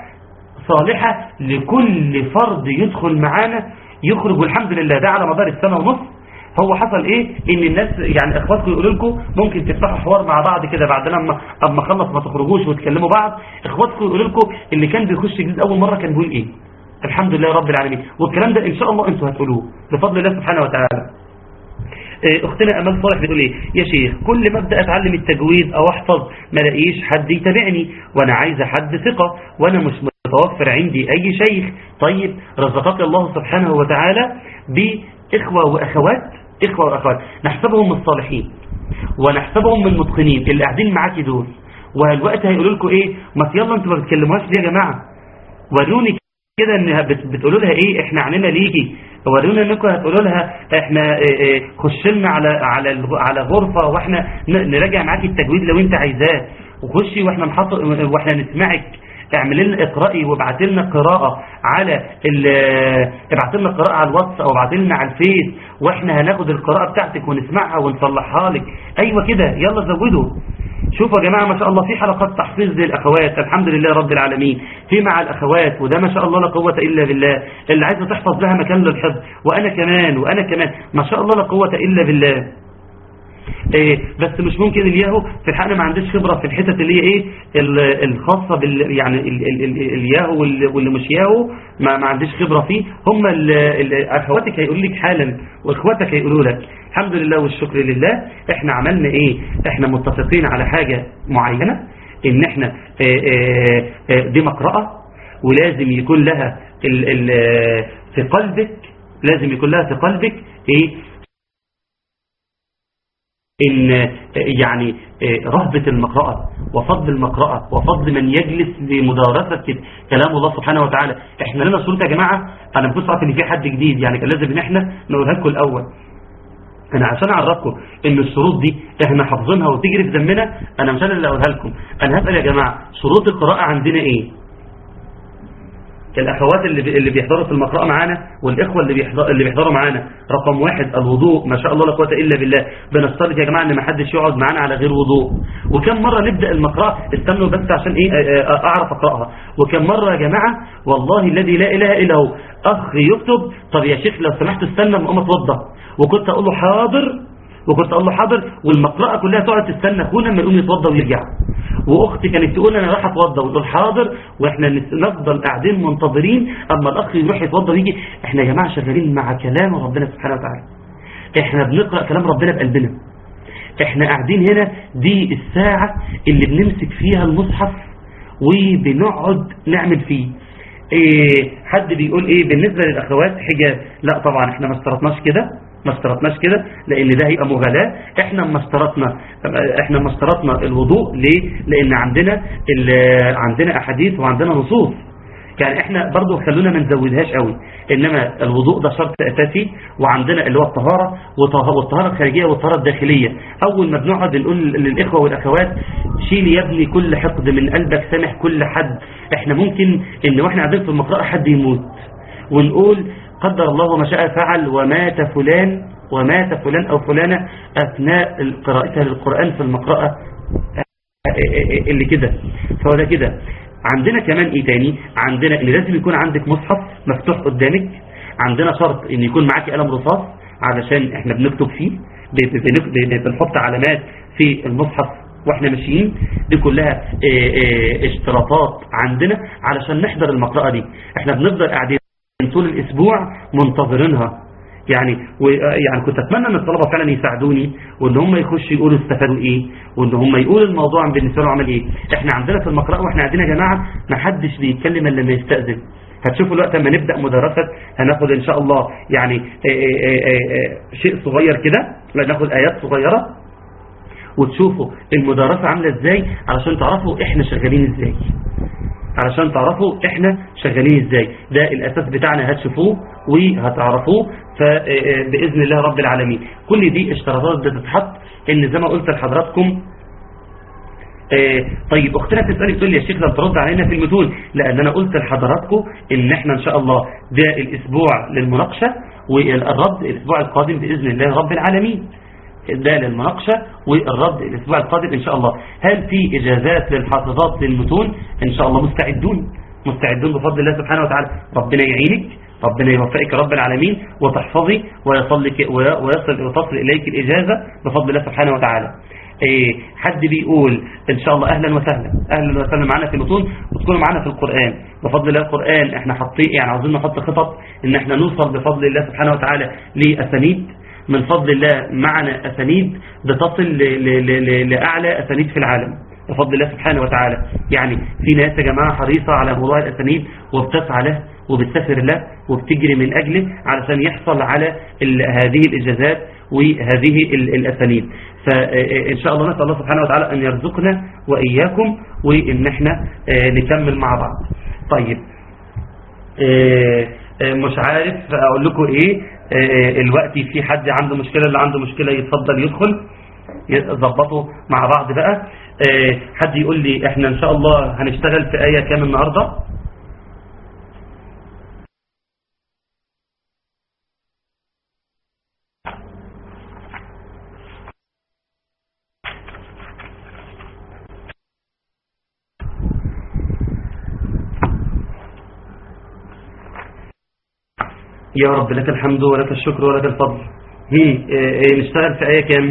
صالحة لكل فرد يدخل معانا يخرج والحمد لله ده على مدار السنة ونص هو حصل ايه ان الناس يعني اخواتكم يقولوا لكم ممكن تفتحوا حوار مع بعض كده بعد لما اما خلص ما تخرجوش وتكلموا بعض اخواتكم يقولوا لكم اللي كان بيخش جديد اول مرة كان بيقول ايه الحمد لله رب العالمين والكلام ده ان شاء الله انتوا هتقولوه بفضل الله سبحانه وتعالى إيه، اختنا امال صالح بتقول ايه يا شيخ كل ما ابدا اتعلم التجويد او احفظ ما الاقيش حد يتابعني وانا عايزه حد ثقه وانا مش متوفر عندي اي شيخ طيب رزقك الله سبحانه وتعالى باخوه واخوات اخوه واخوات نحسبهم من الصالحين ونحسبهم من المتقنين اللي قاعدين معاكي دول والوقت هيقولوا لكم ايه ما يلا انتوا ما بتكلموهاش ليه يا جماعه وروني كده ان بت- بتقولوا لها ايه احنا عنينا ليكي ورونا انكم هتقولوا لها احنا اه، اه، خش لنا على على الغ- على غرفه واحنا ن- نراجع معاكي التجويد لو انت عايزاه وخشي واحنا نحط واحنا نسمعك اعمل لنا اقرأي وابعت لنا قراءة على ال ابعت لنا قراءة على الواتس او ابعت لنا على الفيس واحنا هناخد القراءة بتاعتك ونسمعها ونصلحها لك ايوه كده يلا زودوا شوفوا يا جماعة ما شاء الله في حلقات تحفيظ للأخوات الحمد لله رب العالمين في مع الأخوات وده ما شاء الله لا قوة إلا بالله اللي عايزة تحفظ لها مكان للحفظ وأنا كمان وأنا كمان ما شاء الله لا قوة إلا بالله إيه بس مش ممكن الياهو في الحقيقة ما عنديش خبرة في الحتت اللي هي ايه ال- الخاصة بال يعني ال ال ال الياهو واللي واللي مش ياهو ما, ما عنديش خبرة فيه هم ال- ال- اخواتك هيقولوا لك حالا واخواتك هيقولوا لك الحمد لله والشكر لله احنا عملنا ايه احنا متفقين على حاجة معينة ان احنا اه اه اه دي مقرأة ولازم يكون لها ال ال في قلبك لازم يكون لها في قلبك ايه ان يعني رهبة المقرأة وفضل المقرأة وفضل من يجلس لمدارسة كلام الله سبحانه وتعالى احنا لنا شروط يا جماعة انا مش عارف ان في حد جديد يعني كان لازم ان احنا نقولها لكم الاول انا عشان اعرفكم ان الشروط دي احنا حافظينها وتجري في دمنا انا مش انا اللي اقولها لكم انا هسأل يا جماعة شروط القراءة عندنا ايه الأخوات اللي بي- اللي بيحضروا في المقرأة معانا والإخوة اللي بيحضر اللي بيحضروا معانا رقم واحد الوضوء ما شاء الله لا قوة إلا بالله بنفترض يا جماعة إن ما حدش يقعد معانا على غير وضوء وكم مرة نبدأ المقرأة استنوا بس عشان إيه آه، آه، أعرف أقرأها وكم مرة يا جماعة والله الذي لا إله إلا هو أخ يكتب طب يا شيخ لو سمحت استنى ما أقوم أتوضى وكنت أقول له حاضر وكنت اقول له حاضر والمقرأة كلها تقعد تستنى اخونا لما يقوم يتوضى ويرجع واختي كانت تقول انا راح اتوضى ونقول حاضر واحنا نفضل قاعدين منتظرين اما الاخ يروح يتوضى ويجي احنا يا جماعه شغالين مع كلام ربنا سبحانه وتعالى احنا بنقرا كلام ربنا بقلبنا احنا قاعدين هنا دي الساعه اللي بنمسك فيها المصحف وبنقعد نعمل فيه إيه حد بيقول ايه بالنسبه للاخوات حجاب لا طبعا احنا ما اشترطناش كده ما اشترطناش كده لان ده هيبقى مغالاة احنا ما اشترطنا احنا ما اشترطنا الوضوء ليه لان عندنا عندنا احاديث وعندنا نصوص يعني احنا برضو خلونا ما نزودهاش قوي انما الوضوء ده شرط اساسي وعندنا اللي هو الطهارة والطهارة الخارجية والطهارة الداخلية اول ما بنقعد نقول للاخوة والاخوات شيل يا ابني كل حقد من قلبك سامح كل حد احنا ممكن ان واحنا قاعدين في المقرأة حد يموت ونقول قدر الله ما شاء فعل ومات فلان ومات فلان أو فلانة أثناء قراءتها للقرآن في المقرأة اللي كده فهو ده كده عندنا كمان ايه تاني عندنا ان لازم يكون عندك مصحف مفتوح قدامك عندنا شرط ان يكون معاك قلم رصاص علشان احنا بنكتب فيه بنحط علامات في المصحف واحنا ماشيين دي كلها اشتراطات عندنا علشان نحضر المقرأة دي احنا بنفضل قاعدين طول الاسبوع منتظرينها يعني يعني كنت اتمنى ان الطلبه فعلا يساعدوني وان هم يخشوا يقولوا استفادوا ايه وان هم يقولوا الموضوع بالنسبه لهم عمل ايه احنا عندنا في المقرأة واحنا قاعدين يا جماعه ما حدش بيتكلم الا لما يستأذن هتشوفوا الوقت لما نبدأ مدرسة هناخد ان شاء الله يعني آآ آآ شيء صغير كده ناخد ايات صغيرة وتشوفوا المدرسة عاملة ازاي علشان تعرفوا احنا شغالين ازاي علشان تعرفوا احنا شغالين ازاي ده الاساس بتاعنا هتشوفوه وهتعرفوه فبإذن الله رب العالمين كل دي اشتراطات بتتحط ان زي ما قلت لحضراتكم اه طيب اختنا تسألي تقول لي يا شيخ لم ترد علينا في المتون لان انا قلت لحضراتكم ان احنا ان شاء الله ده الاسبوع للمناقشة والرد الاسبوع القادم بإذن الله رب العالمين ده للمناقشة والرد الاسبوع القادم ان شاء الله هل في اجازات للحافظات للمتون ان شاء الله مستعدون مستعدون بفضل الله سبحانه وتعالى ربنا يعينك ربنا يوفقك رب العالمين وتحفظي ويصلك ويصل وتصل إليك الإجازة بفضل الله سبحانه وتعالى إيه حد بيقول إن شاء الله أهلا وسهلا أهلا وسهلا معنا في المتون وتكونوا معنا في القرآن بفضل الله القرآن احنا حاطين يعني عاوزين نحط خطط ان احنا نوصل بفضل الله سبحانه وتعالى لأسانيد من فضل الله معنا أسانيد بتصل لأعلى أسانيد في العالم بفضل الله سبحانه وتعالى يعني في ناس يا جماعة حريصة على موضوع الأسانيد وبتسعى له وبتسافر له وبتجري من أجله علشان يحصل على هذه الإجازات وهذه الأسانيد فإن شاء الله نسأل الله سبحانه وتعالى أن يرزقنا وإياكم وإن احنا نكمل مع بعض طيب مش عارف أقول لكم إيه الوقت في حد عنده مشكلة اللي عنده مشكلة يتفضل يدخل يظبطوا مع بعض بقى حد يقول لي احنا ان شاء الله هنشتغل في آية كام النهاردة يا رب لك الحمد ولك الشكر ولك الفضل هي نشتغل في آية كام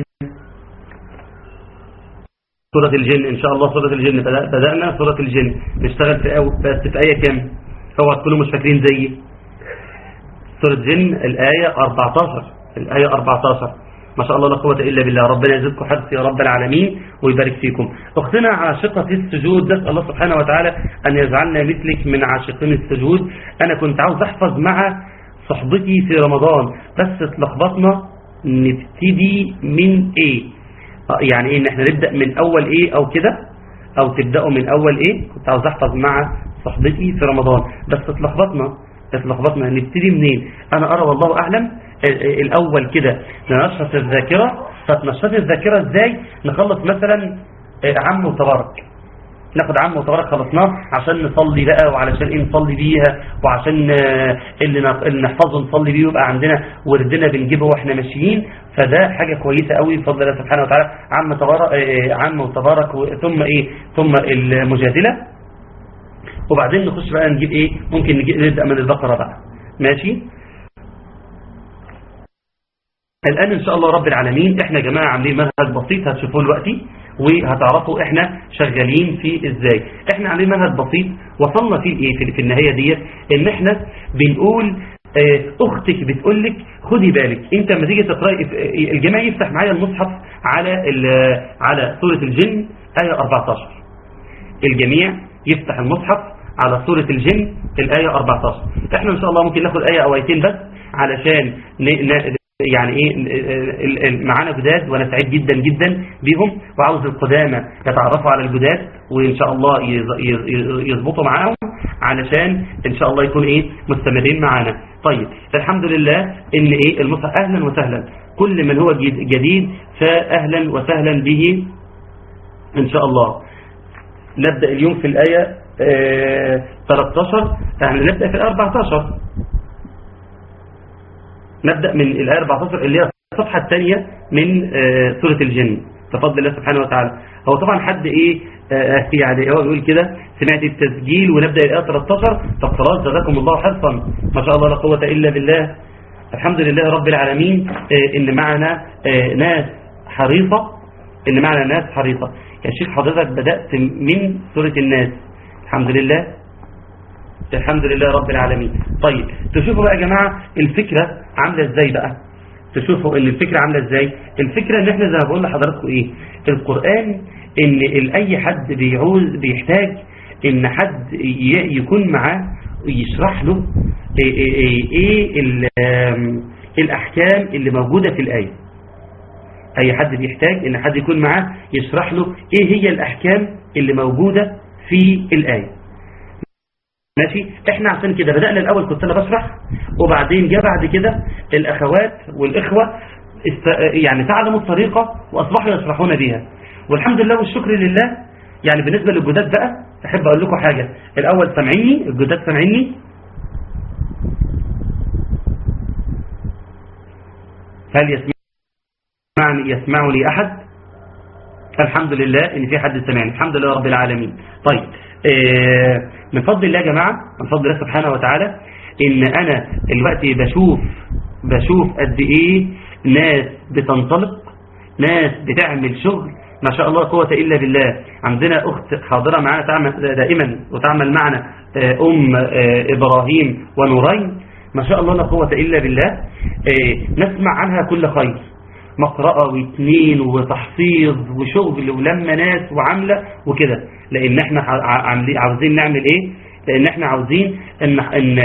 سورة الجن إن شاء الله سورة الجن بدأنا سورة الجن نشتغل في أو بس في آية كام هو تكونوا مش فاكرين زيي سورة الجن الآية 14 الآية 14 ما شاء الله لا قوة إلا بالله ربنا يزدكم حدث يا رب العالمين ويبارك فيكم أختنا عاشقة السجود نسأل الله سبحانه وتعالى أن يجعلنا مثلك من عاشقين السجود أنا كنت عاوز أحفظ مع صحبتي في رمضان بس اتلخبطنا نبتدي من ايه يعني ايه ان احنا نبدأ من اول ايه او كده او تبدأوا من اول ايه كنت عاوز احفظ مع صحبتي في رمضان بس اتلخبطنا اتلخبطنا نبتدي منين انا ارى والله اعلم الاول كده ننشط الذاكرة فتنشط الذاكرة ازاي نخلص مثلا عم وتبارك ناخد عم وتبارك خلصناه عشان نصلي بقى وعلشان ايه نصلي بيها وعشان اللي نحفظه نصلي بيه ويبقى عندنا وردنا بنجيبه واحنا ماشيين فده حاجة كويسة قوي بفضل الله سبحانه وتعالى عم تبارك عم وتبارك ثم ايه ثم المجادلة وبعدين نخش بقى نجيب ايه ممكن نجيب نبدأ من البقرة بقى ماشي الآن إن شاء الله رب العالمين إحنا يا جماعة عاملين منهج بسيط هتشوفوه دلوقتي وهتعرفوا إحنا شغالين فيه إزاي إحنا عاملين منهج بسيط وصلنا فيه إيه في- في النهاية ديت إن إحنا بنقول آه، أختك بتقول لك خدي بالك أنت لما تيجي تقرأي آه، الجماعة يفتح معايا المصحف على ال- على سورة الجن آية 14 الجميع يفتح المصحف على سورة الجن الآية 14 احنا ان شاء الله ممكن ناخد آية او آيتين بس علشان ن... ن... يعني ايه ال- ال- معانا جداد وانا سعيد جدا جدا بيهم وعاوز القدامى يتعرفوا على الجداد وان شاء الله يز- يز- يظبطوا معاهم علشان ان شاء الله يكون ايه مستمرين معانا طيب الحمد لله ان ايه المصحف اهلا وسهلا كل من هو جد- جديد فاهلا وسهلا به ان شاء الله نبدأ اليوم في الآية آه، 13 يعني نبدأ في الآية 14 نبدأ من الآية 14 اللي هي الصفحة الثانية من آه، سورة الجن بفضل الله سبحانه وتعالى هو طبعا حد ايه آه، يعني هو بيقول كده سمعت التسجيل ونبدأ الآية 13 طب خلاص جزاكم الله حرصا ما شاء الله لا قوة إلا بالله الحمد لله رب العالمين آه، ان معنا آه، ناس حريصة ان معنا ناس حريصة يا شيخ حضرتك بدأت من سورة الناس الحمد لله الحمد لله رب العالمين طيب تشوفوا بقى يا جماعة الفكرة عاملة ازاي بقى تشوفوا ان الفكرة عاملة ازاي الفكرة ان احنا زي ما بقول لحضراتكم ايه القرآن ان ال- اي حد بيعوز بيحتاج ان حد ي- يكون معاه يشرح له ايه, إيه, إيه ال- آم، الاحكام اللي موجودة في الآية اي حد بيحتاج ان حد يكون معاه يشرح له ايه هي الاحكام اللي موجودة في الآية ماشي احنا عشان كده بدأنا الاول كنت انا بشرح وبعدين جاء بعد كده الاخوات والاخوة است... يعني تعلموا الطريقة واصبحوا يشرحون بها والحمد لله والشكر لله يعني بالنسبة للجداد بقى احب اقول لكم حاجة الاول سامعيني الجداد سامعيني هل يسمعني يسمعني احد الحمد لله ان في حد سمعني الحمد لله رب العالمين طيب آه، من فضل الله يا جماعة من فضل الله سبحانه وتعالى ان انا دلوقتي بشوف بشوف قد ايه ناس بتنطلق ناس بتعمل شغل ما شاء الله قوة الا بالله عندنا اخت حاضرة معانا تعمل دائما وتعمل معنا آه، ام آه، ابراهيم ونورين ما شاء الله لا قوة الا بالله آه، نسمع عنها كل خير مقرأة واثنين وتحفيظ وشغل ولما ناس وعاملة وكده لان احنا ع- عاملين عاوزين نعمل ايه لان احنا عاوزين ان ان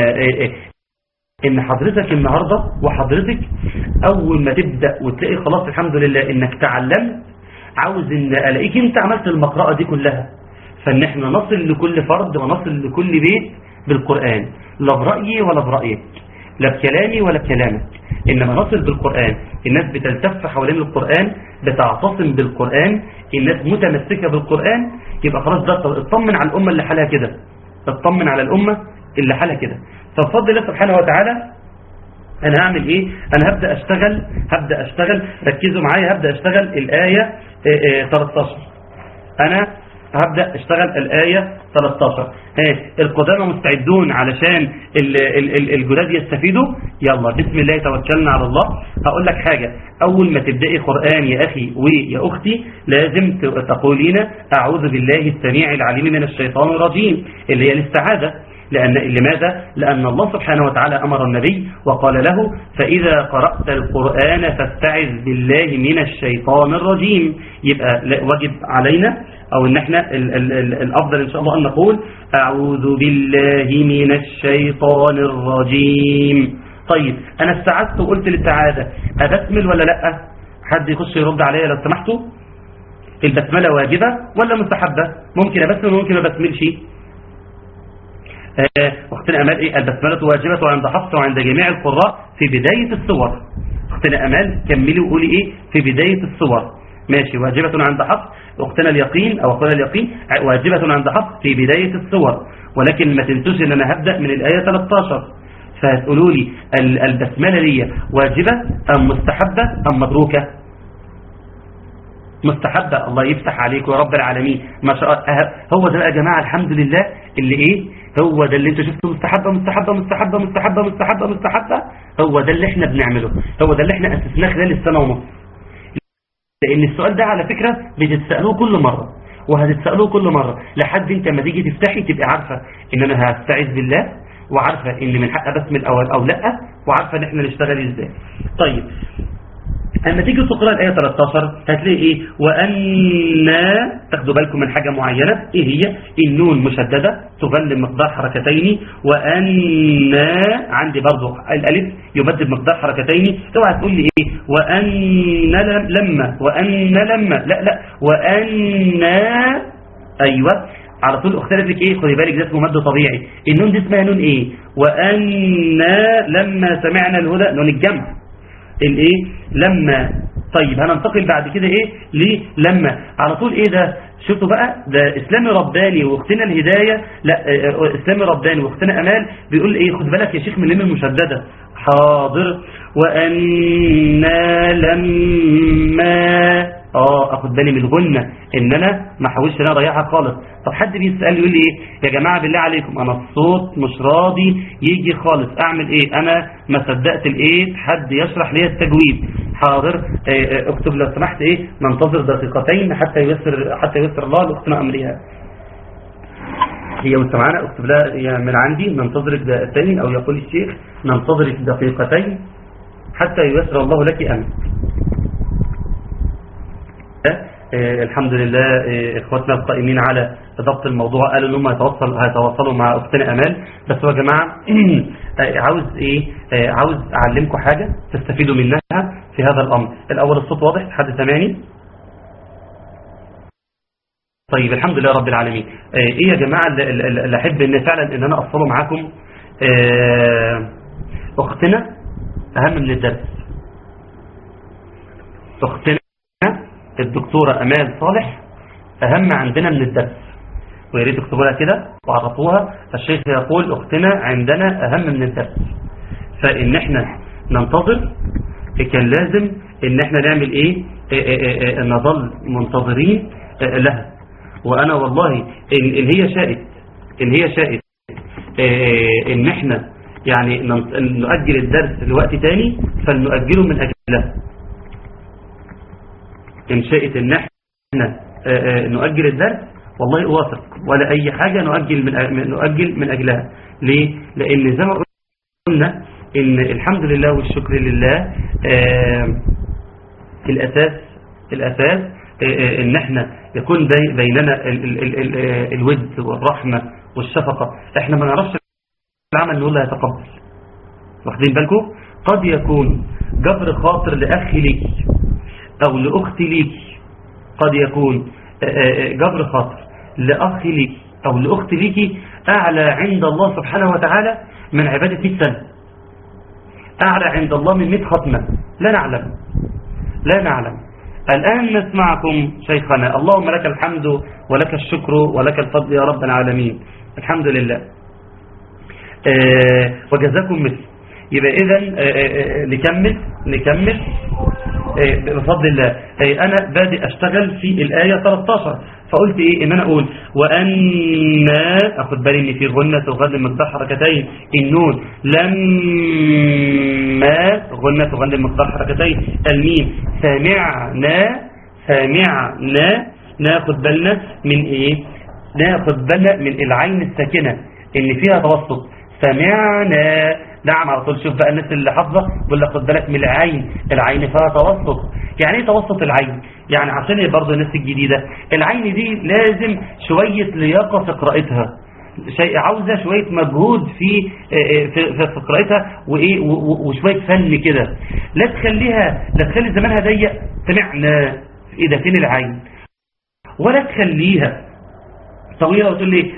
ان حضرتك النهاردة وحضرتك اول ما تبدأ وتلاقي خلاص الحمد لله انك تعلمت عاوز ان الاقيك انت عملت المقرأة دي كلها فان احنا نصل لكل فرد ونصل لكل بيت بالقرآن لا برأيي ولا برأيك لا بكلامي ولا بكلامك إنما نصل بالقرآن الناس بتلتف حوالين القرآن بتعتصم بالقرآن الناس متمسكة بالقرآن يبقى خلاص ده اطمن على الأمة اللي حالها كده اطمن على الأمة اللي حالها كده فبفضل الله سبحانه وتعالى انا هعمل ايه انا هبدأ اشتغل هبدأ اشتغل ركزوا معايا هبدأ اشتغل الآية آه، آه، 13 انا هبدأ اشتغل الآية 13 ها القدامى مستعدون علشان ال- ال- ال- الجداد يستفيدوا يلا بسم الله توكلنا على الله هقول لك حاجة اول ما تبدأي قرآن يا اخي ويا اختي لازم ت- تقولين اعوذ بالله السميع العليم من الشيطان الرجيم اللي هي الاستعاذة لأن لماذا؟ لأن الله سبحانه وتعالى أمر النبي وقال له فإذا قرأت القرآن فاستعذ بالله من الشيطان الرجيم يبقى لا- واجب علينا أو إن احنا ال ال ال الأفضل إن شاء الله أن نقول أعوذ بالله من الشيطان الرجيم طيب أنا استعذت وقلت للسعادة أبسمل ولا لأ؟ حد يخش يرد عليا لو سمحتوا البسملة واجبة ولا مستحبة ممكن أبسمل وممكن ما بسملش آه، واختنا أمال إيه البسملة واجبة عند حفص وعند جميع القراء في بداية الصور اختنا أمال كملي وقولي إيه في بداية الصور ماشي واجبة عند حفص اختنا اليقين أو أخونا اليقين ع- واجبة عند حفص في بداية الصور ولكن ما تنسوش إن أنا هبدأ من الآية 13 فهتقولوا لي ال- البسملة دي واجبة أم مستحبة أم متروكة مستحبة الله يفتح عليك يا رب العالمين ما شاء الله أه- هو ده بقى يا جماعة الحمد لله اللي ايه هو ده اللي انتوا شفتوا مستحبة مستحبة مستحبة مستحبة مستحبة مستحبة هو ده اللي احنا بنعمله هو ده اللي احنا اسسناه خلال السنة ونص لان السؤال ده على فكرة بتتسألوه كل مرة وهتتسألوه كل مرة لحد انت ما تيجي تفتحي تبقى عارفة ان انا هستعيذ بالله وعارفة ان من حق بسمل او, أو لا وعارفة ان احنا نشتغل ازاي طيب اما تيجي تقرأ الآية 13 هتلاقي ايه وأن تاخدوا بالكم من حاجة معينة ايه هي النون مشددة تغلب مقدار حركتين وأن عندي برضو الألف يمد بمقدار حركتين اوعى تقول لي ايه وأن لم- لما وأن لما لا لا وأن ايوه على طول اختلف لك ايه خدي بالك ده اسمه مد طبيعي النون دي اسمها نون ايه وأن لما سمعنا الهدى نون الجمع الايه لما طيب هننتقل بعد كده ايه ليه لما على طول ايه ده شفتوا بقى ده اسلامي رباني واختنا الهداية لا آه، آه، اسلامي رباني واختنا امال بيقول ايه خد بالك يا شيخ من اللام المشددة حاضر وأنا لما اه اخد بالي من الغنة ان انا ما احاولش ان انا اضيعها خالص طب حد بيسأل يقول لي ايه يا جماعة بالله عليكم انا الصوت مش راضي يجي خالص اعمل ايه انا ما صدقت الايه حد يشرح لي التجويد حاضر آه، آه، اكتب لو سمحت ايه ننتظر دقيقتين حتى ييسر حتى ييسر الله لاختنا امريها هي مستمعانا اكتب لها هي من عندي ننتظرك دقيقتين او يقول الشيخ ننتظرك دقيقتين حتى ييسر الله لك امرك آه، الحمد لله آه، اخواتنا القائمين على ضبط الموضوع قالوا انهم هيتواصل هيتواصلوا مع اختنا امال بس هو يا جماعه آه، عاوز ايه آه، عاوز اعلمكم حاجه تستفيدوا منها في هذا الامر الاول الصوت واضح حد سامعني طيب الحمد لله رب العالمين آه، ايه يا جماعه اللي- اللي اللي احب ان فعلا ان انا اوصله معاكم آه، اختنا اهم من الدرس اختنا الدكتورة أمال صالح أهم عندنا من الدرس ويا ريت تكتبوا لها كده وعرفوها الشيخ يقول أختنا عندنا أهم من الدرس فإن احنا ننتظر كان لازم إن احنا نعمل إيه إيه إيه إيه إيه نظل منتظرين إيه لها وأنا والله إن, إن هي شاءت إن هي شاءت إيه إن احنا يعني نن- نؤجل الدرس لوقت تاني فلنؤجله من أجلها إن شاءت إن احنا آه، آه، نؤجل الدرس والله أوافق ولا أي حاجة نؤجل من أ- نؤجل من أجلها ليه؟ لأن زي ما قلنا إن الحمد لله والشكر لله آه، الأساس الأساس آه، آه، إن احنا يكون بي- بيننا ال- ال- ال- ال- آه، الود والرحمة والشفقة احنا ما نعرفش العمل نقول لا يتقبل واخدين بالكم قد يكون جبر خاطر لأخي ليك أو لأختي ليك قد يكون آه، آه، جبر خاطر لأخي ليك أو لأختي ليك أعلى عند الله سبحانه وتعالى من عبادة 100 سنة أعلى عند الله من 100 ختمة لا نعلم لا نعلم الآن نسمعكم شيخنا اللهم لك الحمد ولك الشكر ولك الفضل يا رب العالمين الحمد لله آه، وجزاكم مثل يبقى إذا نكمل نكمل آه، بفضل الله آه، أنا بادئ أشتغل في الآية 13 فقلت إيه إن أنا أقول وأن أخد بالي إن في غنة تغنى مقدار حركتين النون لما غنة تغنى مقدار حركتين الميم سمعنا سمعنا ناخد بالنا من إيه ناخد بالنا من العين الساكنة إن فيها توسط سمعنا نعم على طول شوف بقى الناس اللي حافظه بقول لك خد بالك من العين العين فيها توسط يعني ايه توسط العين يعني عشان برضه الناس الجديده العين دي لازم شويه لياقه في قراءتها شيء عاوزه شويه مجهود في في في في قراءتها وايه و- و- وشويه فن كده لا تخليها لا تخلي زمانها ضيق سمعنا ايه ده فين العين ولا تخليها طويلة وتقول لي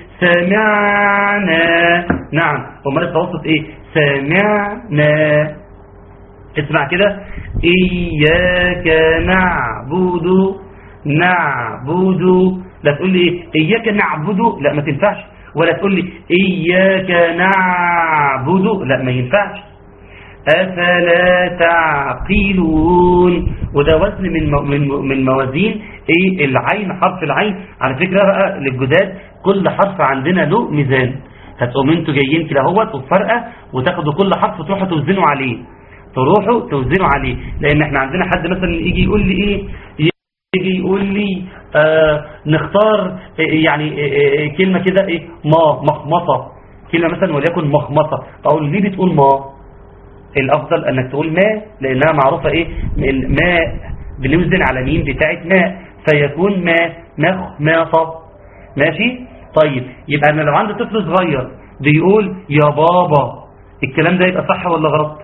سمعنا نعم وما التوسط ايه سمعنا اسمع كده إياك نعبد نعبد لا تقول لي إيه إياك نعبد لا ما تنفعش ولا تقول لي إياك نعبد لا ما ينفعش أفلا تعقلون وده وزن من مو- من من موازين ايه العين حرف العين على فكرة بقى للجداد كل حرف عندنا له ميزان هتقوم انتوا جايين كده اهوت وفرقه وتاخدوا كل حرف تروحوا توزنوا عليه تروحوا توزنوا عليه لان احنا عندنا حد مثلا يجي يقول لي ايه يجي يقول لي آه نختار يعني آه آه كلمة كده ايه ما مخمصة كلمة مثلا وليكن مخمصة اقول ليه بتقول ما الافضل انك تقول ما لانها معروفة ايه الماء بنوزن على مين بتاعت ماء فيكون ما مخمصة ماشي طيب يبقى انا لو عندي طفل صغير بيقول يا بابا الكلام ده يبقى صح ولا غلط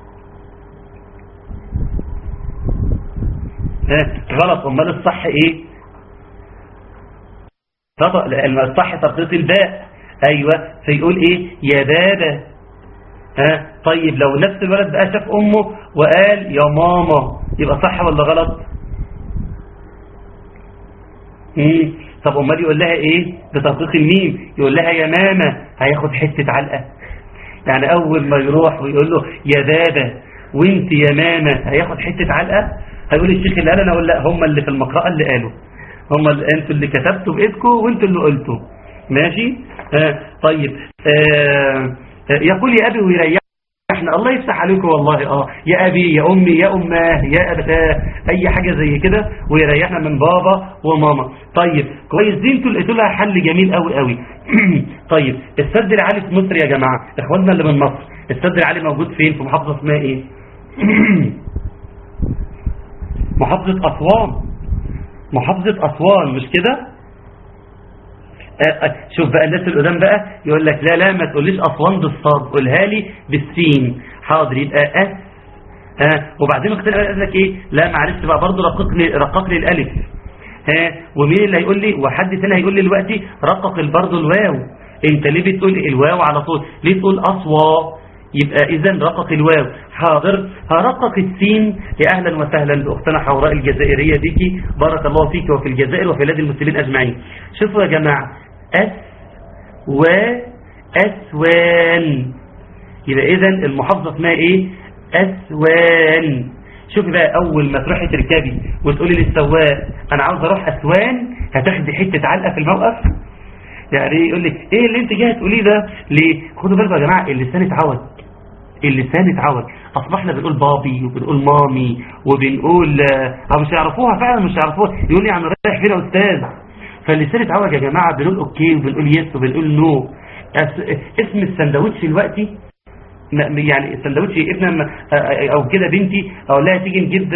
غلط امال الصح ايه خطأ لان الصح ترقيق الباء ايوه فيقول ايه يا بابا ها طيب لو نفس الولد بقى شاف امه وقال يا ماما يبقى صح ولا غلط مم. طب امال يقول لها ايه بترقيق الميم يقول لها يا ماما هياخد حته علقه يعني اول ما يروح ويقول له يا بابا وانت يا ماما هياخد حته علقه هيقول الشيخ اللي قال انا اقول لا هم اللي في المقرأة اللي قالوا هم اللي انتوا اللي كتبتوا بايدكم وانتوا اللي قلتوا ماشي آه طيب آه يقول يا ابي ويريحنا الله يفتح عليكم والله اه يا ابي يا امي يا اماه يا ابتاه اي حاجة زي كده ويريحنا من بابا وماما طيب كويس دي انتوا لقيتوا لها حل جميل قوي قوي طيب السد العالي في مصر يا جماعة اخواننا اللي من مصر السد العالي موجود فين في محافظة اسمها ايه محافظة أسوان محافظة أسوان مش كده شوف بقى الناس القدام بقى يقول لك لا لا ما تقوليش أسوان بالصاد قولها لي بالسين حاضر يبقى أس ها وبعدين اختار قال لك ايه لا معلش بقى برضه رقق لي رقق لي الالف ها ومين اللي هيقول لي وحد تاني هيقول لي دلوقتي رقق برضه الواو انت ليه بتقول الواو على طول ليه تقول اصوى يبقى اذا رقق الواو حاضر هرقق السين يا اهلا وسهلا باختنا حوراء الجزائريه بيكي بارك الله فيك وفي الجزائر وفي بلاد المسلمين اجمعين شوفوا يا جماعه اس و اسوان يبقى اذا المحافظه اسمها ايه اسوان شوفي بقى اول ما تروحي تركبي وتقولي للسواق انا عاوز اروح اسوان هتاخدي حته علقه في الموقف يعني يقول لك ايه اللي انت جاي تقوليه ده ليه خدوا بالكم يا جماعه اللسان اتعود اللسان اتعود اصبحنا بنقول بابي وبنقول مامي وبنقول اه مش يعرفوها فعلا مش يعرفوها يقول لي يعني رايح فين يا استاذ فاللسان اتعود يا جماعه بنقول اوكي وبنقول يس وبنقول نو اسم السندوتش دلوقتي يعني السندوتش ابن او كده بنتي اقول لها تيجي نجيب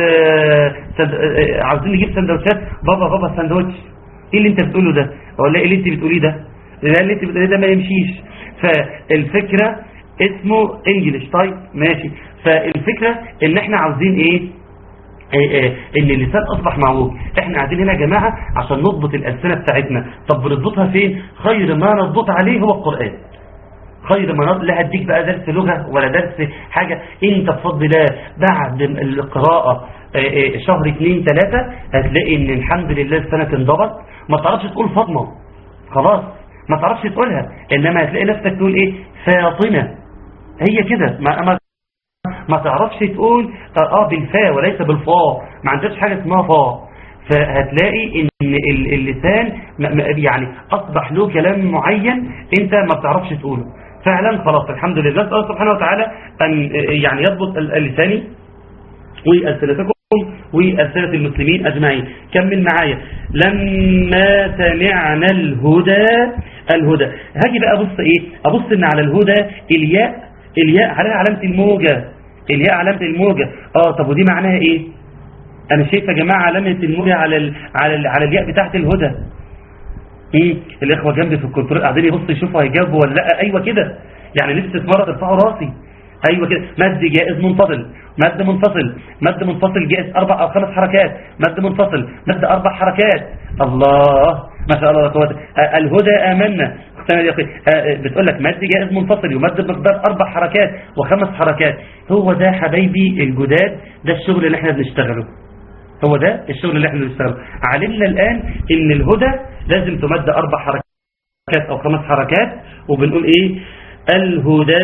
عاوزين نجيب سندوتشات بابا بابا سندوتش ايه اللي انت بتقوله ده اقول لها ايه اللي انت بتقوليه ده لا اللي انت بتقوليه ده ما يمشيش فالفكره اسمه انجلش طيب ماشي فالفكرة ان احنا عاوزين ايه إيه إيه ان اللسان اصبح معوج احنا قاعدين هنا يا جماعة عشان نضبط الالسنة بتاعتنا طب بنضبطها فين خير ما نضبط عليه هو القرآن خير ما نضبط لا هديك بقى درس لغة ولا درس حاجة انت بفضل الله بعد القراءة إيه شهر اتنين تلاتة هتلاقي ان الحمد لله السنة تنضبط ما تعرفش تقول فاطمة خلاص ما تعرفش تقولها انما هتلاقي نفسك تقول ايه فاطمة هي كده ما, ما, ما تعرفش تقول اه بالفاء وليس بالفاء ما عندكش حاجة اسمها فاء فهتلاقي ان اللسان يعني اصبح له كلام معين انت ما بتعرفش تقوله فعلا خلاص الحمد لله نسأل الله سبحانه وتعالى ان يعني يضبط اللسان والسنتكم والسنة المسلمين أجمعين كمل معايا لما سمعنا الهدى الهدى هاجي بقى أبص إيه أبص إن على الهدى الياء الياء عليها علامة الموجة الياء علامة الموجة اه طب ودي معناها ايه انا شايف يا جماعة علامة الموجة على ال على ال على الياء بتاعت الهدى ايه الاخوة جنبي في الكنترول قاعدين يبصوا يشوفوا هيجاوبوا ولا لا ايوه كده يعني نفسي في مرة ترفعوا راسي ايوه كده مد جائز منفصل مد منفصل مد منفصل جائز اربع او خمس حركات مد منفصل مد اربع حركات الله ما شاء الله لا قوه الهدى امنا بتقول لك مد جائز منفصل يمد بمقدار اربع حركات وخمس حركات هو ده حبايبي الجداد ده الشغل اللي احنا بنشتغله هو ده الشغل اللي احنا بنشتغله علمنا الان ان الهدى لازم تمد اربع حركات او خمس حركات وبنقول ايه الهدى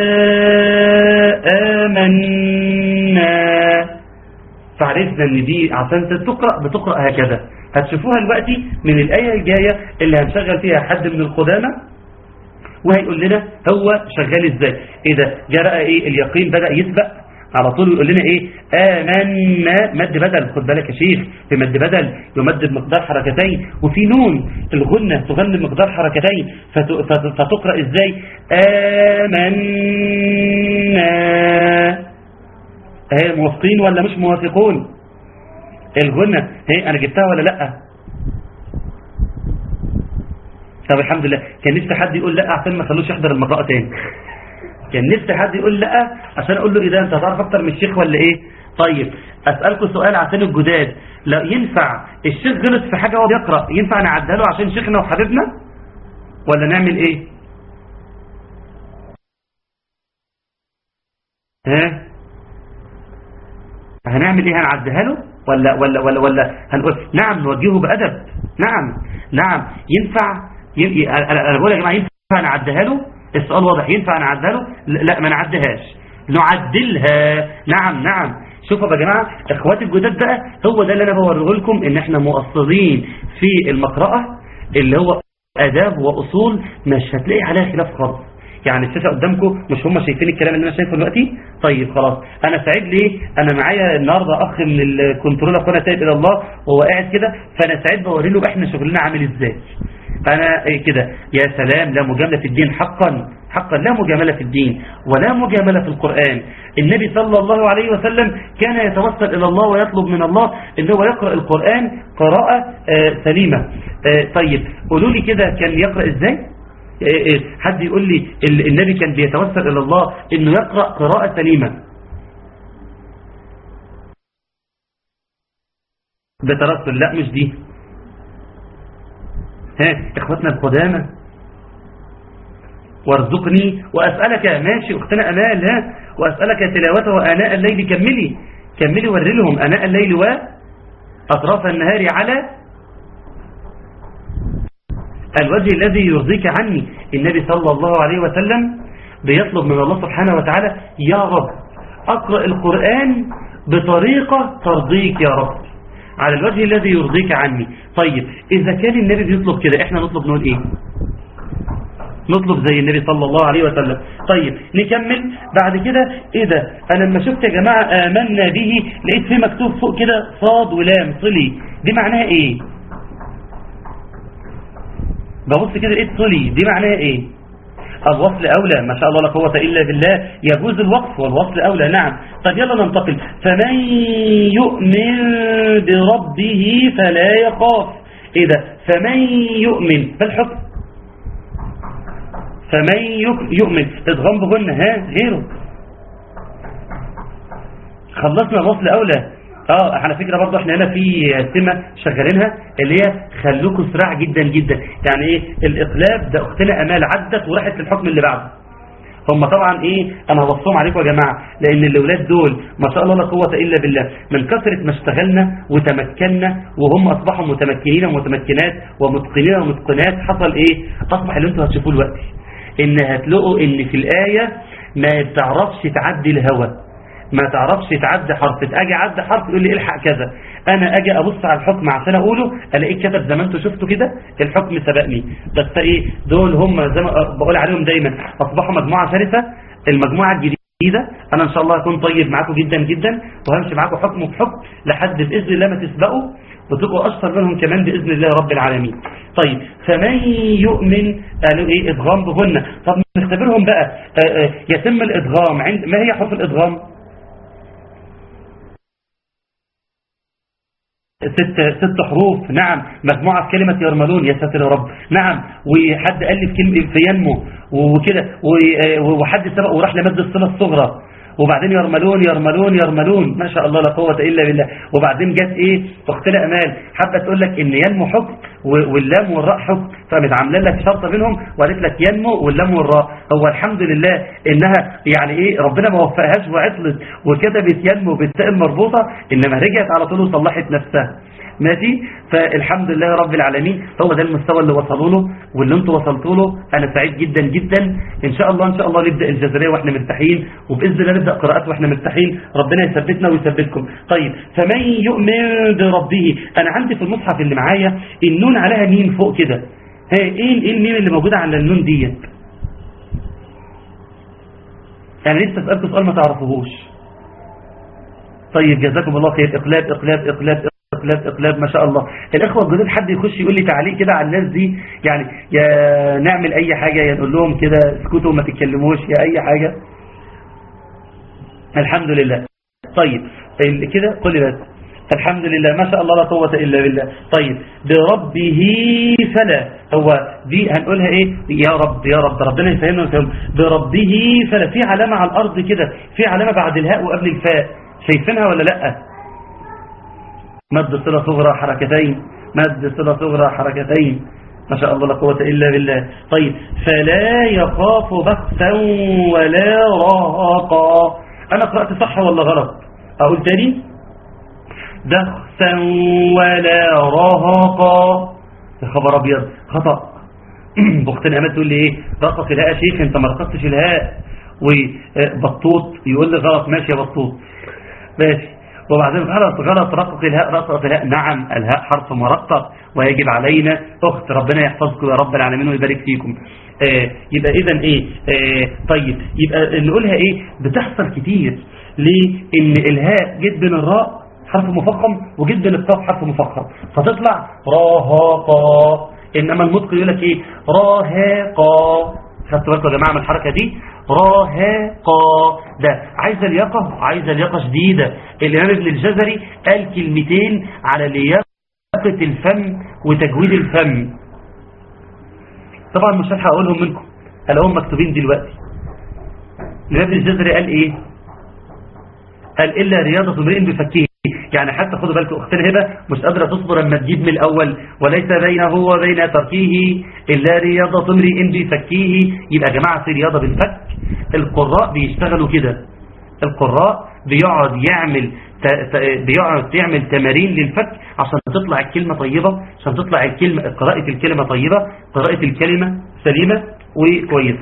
آمنا فعرفنا ان دي عشان تقرأ بتقرأ هكذا هتشوفوها دلوقتي من الآية الجاية اللي هنشغل فيها حد من القدامى وهيقول لنا هو شغال ازاي ايه ده جاء بقى ايه اليقين بدأ يسبق على طول يقول لنا ايه آمنا مد بدل خد بالك يا شيخ في مد بدل يمد بمقدار حركتين وفي نون الغنة تغني بمقدار حركتين فت- فت- فتقرأ ازاي آمنا اهي موافقين ولا مش موافقون الغنة هي انا جبتها ولا لا طب الحمد لله كان نفسي حد يقول لا عشان ما خلوش يحضر المقرأة تاني كان نفسي حد يقول لا عشان اقول له ايه ده انت هتعرف اكتر من الشيخ ولا ايه طيب اسالكم سؤال عشان الجداد لا ينفع الشيخ غلط في حاجه وهو بيقرا ينفع نعدها له عشان شيخنا وحبيبنا ولا نعمل ايه ها هنعمل ايه هنعديها له ولا ولا ولا ولا هنقول نعم نوجهه بادب نعم نعم ينفع ي- ي- انا أنا بقول يا جماعه ينفع نعديها له السؤال واضح ينفع نعديها له لا ما نعديهاش نعدلها نعم نعم شوفوا يا جماعه اخواتي الجداد بقى هو ده اللي انا بوريه لكم ان احنا مؤصلين في المقرأة اللي هو اداب واصول مش هتلاقي عليها خلاف خالص يعني الشاشه قدامكم مش هم شايفين الكلام اللي انا شايفه دلوقتي طيب خلاص انا سعيد ليه انا معايا النهارده اخ من الكنترول اخونا سيد الى الله وهو قاعد كده فانا سعيد بوري له احنا شغلنا عامل ازاي انا إيه كده يا سلام لا مجامله في الدين حقا حقا لا مجامله في الدين ولا مجامله في القران النبي صلى الله عليه وسلم كان يتوسل الى الله ويطلب من الله ان هو يقرا القران قراءه آه، سليمه آه، طيب قولوا لي كده كان يقرا ازاي إيه إيه حد يقول لي ال- النبي كان بيتوسل إلى الله إنه يقرأ قراءة سليمة بترسل لا مش دي ها إخواتنا القدامى وارزقني وأسألك ماشي أختنا أمال ها وأسألك تلاوته آناء الليل كملي كملي وري لهم آناء الليل وأطراف النهار على الوجه الذي يرضيك عني النبي صلى الله عليه وسلم بيطلب من الله سبحانه وتعالى يا رب أقرأ القرآن بطريقة ترضيك يا رب على الوجه الذي يرضيك عني طيب إذا كان النبي بيطلب كده إحنا نطلب نقول إيه نطلب زي النبي صلى الله عليه وسلم طيب نكمل بعد كده ايه ده انا لما شفت يا جماعة آمنا به لقيت فيه مكتوب فوق كده صاد ولام صلي دي معناها ايه ببص كده لقيت صلي دي معناها ايه الوصل اولى ما شاء الله لا قوه الا بالله يجوز الوقف والوصل اولى نعم طب يلا ننتقل فمن يؤمن بربه فلا يخاف ايه ده فمن يؤمن ما الحكم فمن يك- يؤمن ادغام بغنى ها غيره خلصنا الوصل اولى اه على فكرة برضه احنا هنا في سمة شغالينها اللي هي خلوكوا سرع جدا جدا يعني ايه الاقلاب ده اختنا امال عدت وراحت للحكم اللي بعده هم طبعا ايه انا هوصيهم عليكم يا جماعة لان الاولاد دول ما شاء الله لا قوة الا بالله من كثرة ما اشتغلنا وتمكنا وهم اصبحوا متمكنين ومتمكنات ومتقنين ومتقنات حصل ايه اصبح اللي انتوا هتشوفوه دلوقتي ان هتلاقوا ان في الاية ما بتعرفش تعدي الهوى ما تعرفش تعدي حرف اجي اعدي حرف يقول لي الحق كذا انا اجي ابص على الحكم عشان اقوله الاقيه كتب زي ما انتوا شفتوا كده الحكم سبقني بس ايه دول هم زي ما بقول عليهم دايما اصبحوا مجموعه شرسه المجموعه الجديده انا ان شاء الله هكون طيب معاكم جدا جدا وهمشي معاكم حكم بحكم لحد باذن الله ما تسبقوا وتبقوا اشطر منهم كمان باذن الله رب العالمين طيب فمن يؤمن قالوا ايه ادغام بهن طب نختبرهم بقى آآ آآ يتم الادغام عند ما هي حروف الادغام ست ست حروف نعم مجموعة في كلمة يرملون يا ساتر يا رب نعم وحد ألف كلمة في ينمو وكده وحد سبق وراح لمد الصلة الصغرى وبعدين يرملون يرملون يرملون ما شاء الله لا قوة إلا بالله وبعدين جت إيه أختنا أمال حابة تقول لك إن ينمو حكم واللام والراء حكم فقامت عامله لك شرطة بينهم وقالت لك ينمو واللام والراء هو الحمد لله إنها يعني إيه ربنا ما وفقهاش وعطلت وكتبت ينمو بالتاء المربوطة إنما رجعت على طول وصلحت نفسها ماشي فالحمد لله رب العالمين هو ده المستوى اللي وصلوا له واللي انتوا وصلتوا له انا سعيد جدا جدا ان شاء الله ان شاء الله نبدا الجزريه واحنا مرتاحين وباذن الله نبدا قراءات واحنا مرتاحين ربنا يثبتنا ويثبتكم طيب فمن يؤمن بربه انا عندي في المصحف اللي معايا النون عليها ميم فوق كده ها ايه ايه الميم اللي موجوده على النون ديت يعني لسه اسالكم سؤال ما تعرفوهوش طيب جزاكم الله خير اقلاب اقلاب اقلاب اقلاب اقلاب ما شاء الله الاخوه الجدد حد يخش يقول لي تعليق كده على الناس دي يعني يا نعمل اي حاجه يا نقول لهم كده اسكتوا ما تتكلموش يا اي حاجه الحمد لله طيب ال- كده قل لي بس الحمد لله ما شاء الله لا قوة إلا بالله طيب بربه فلا هو دي هنقولها ايه يا رب يا رب ربنا يفهمنا ويفهم بربه فلا في علامة على الأرض كده في علامة بعد الهاء وقبل الفاء شايفينها ولا لأ مد صلة صغرى حركتين مد صلة صغرى حركتين ما شاء الله لا قوة إلا بالله طيب فلا يخاف بخسا ولا رهقا أنا قرأت صح ولا غلط أقول تاني دخسا ولا رهقا يا خبر أبيض خطأ بختنا أمال تقول لي إيه رقص الهاء يا شيخ أنت ما رقصتش الهاء وبطوط يقول لي غلط ماشي يا بطوط ماشي وبعدين غلط غلط رقق الهاء رقق الهاء نعم الهاء حرف مرقق ويجب علينا أخت ربنا يحفظكم يا رب العالمين ويبارك فيكم آه يبقى إذا إيه آه طيب يبقى نقولها إيه بتحصل كتير ليه إن الهاء جد بين الراء حرف مفخم وجد بين القاف حرف مفخم فتطلع راهقا إنما المطق يقول لك إيه راهقا خدتوا بالكم يا جماعة من الحركة دي راهقا ده عايزة لياقة عايزة لياقة شديدة الإمام ابن الجزري قال كلمتين على لياقة الفم وتجويد الفم طبعا مش هلحق أقولهم منكم هلاقيهم مكتوبين دلوقتي الإمام ابن الجزري قال إيه قال إلا رياضة امرئ بفكه يعني حتى خدوا بالكم اختنا هبه مش قادرة تصبر اما تجيب من الأول وليس بينه وبين تركيه إلا رياضة امرئ بفكيه يبقى يا جماعة في رياضة بالفك القراء بيشتغلوا كده القراء بيقعد يعمل بيقعد يعمل تمارين للفك عشان تطلع الكلمة طيبة عشان تطلع الكلمة قراءة الكلمة طيبة قراءة الكلمة سليمة وكويسة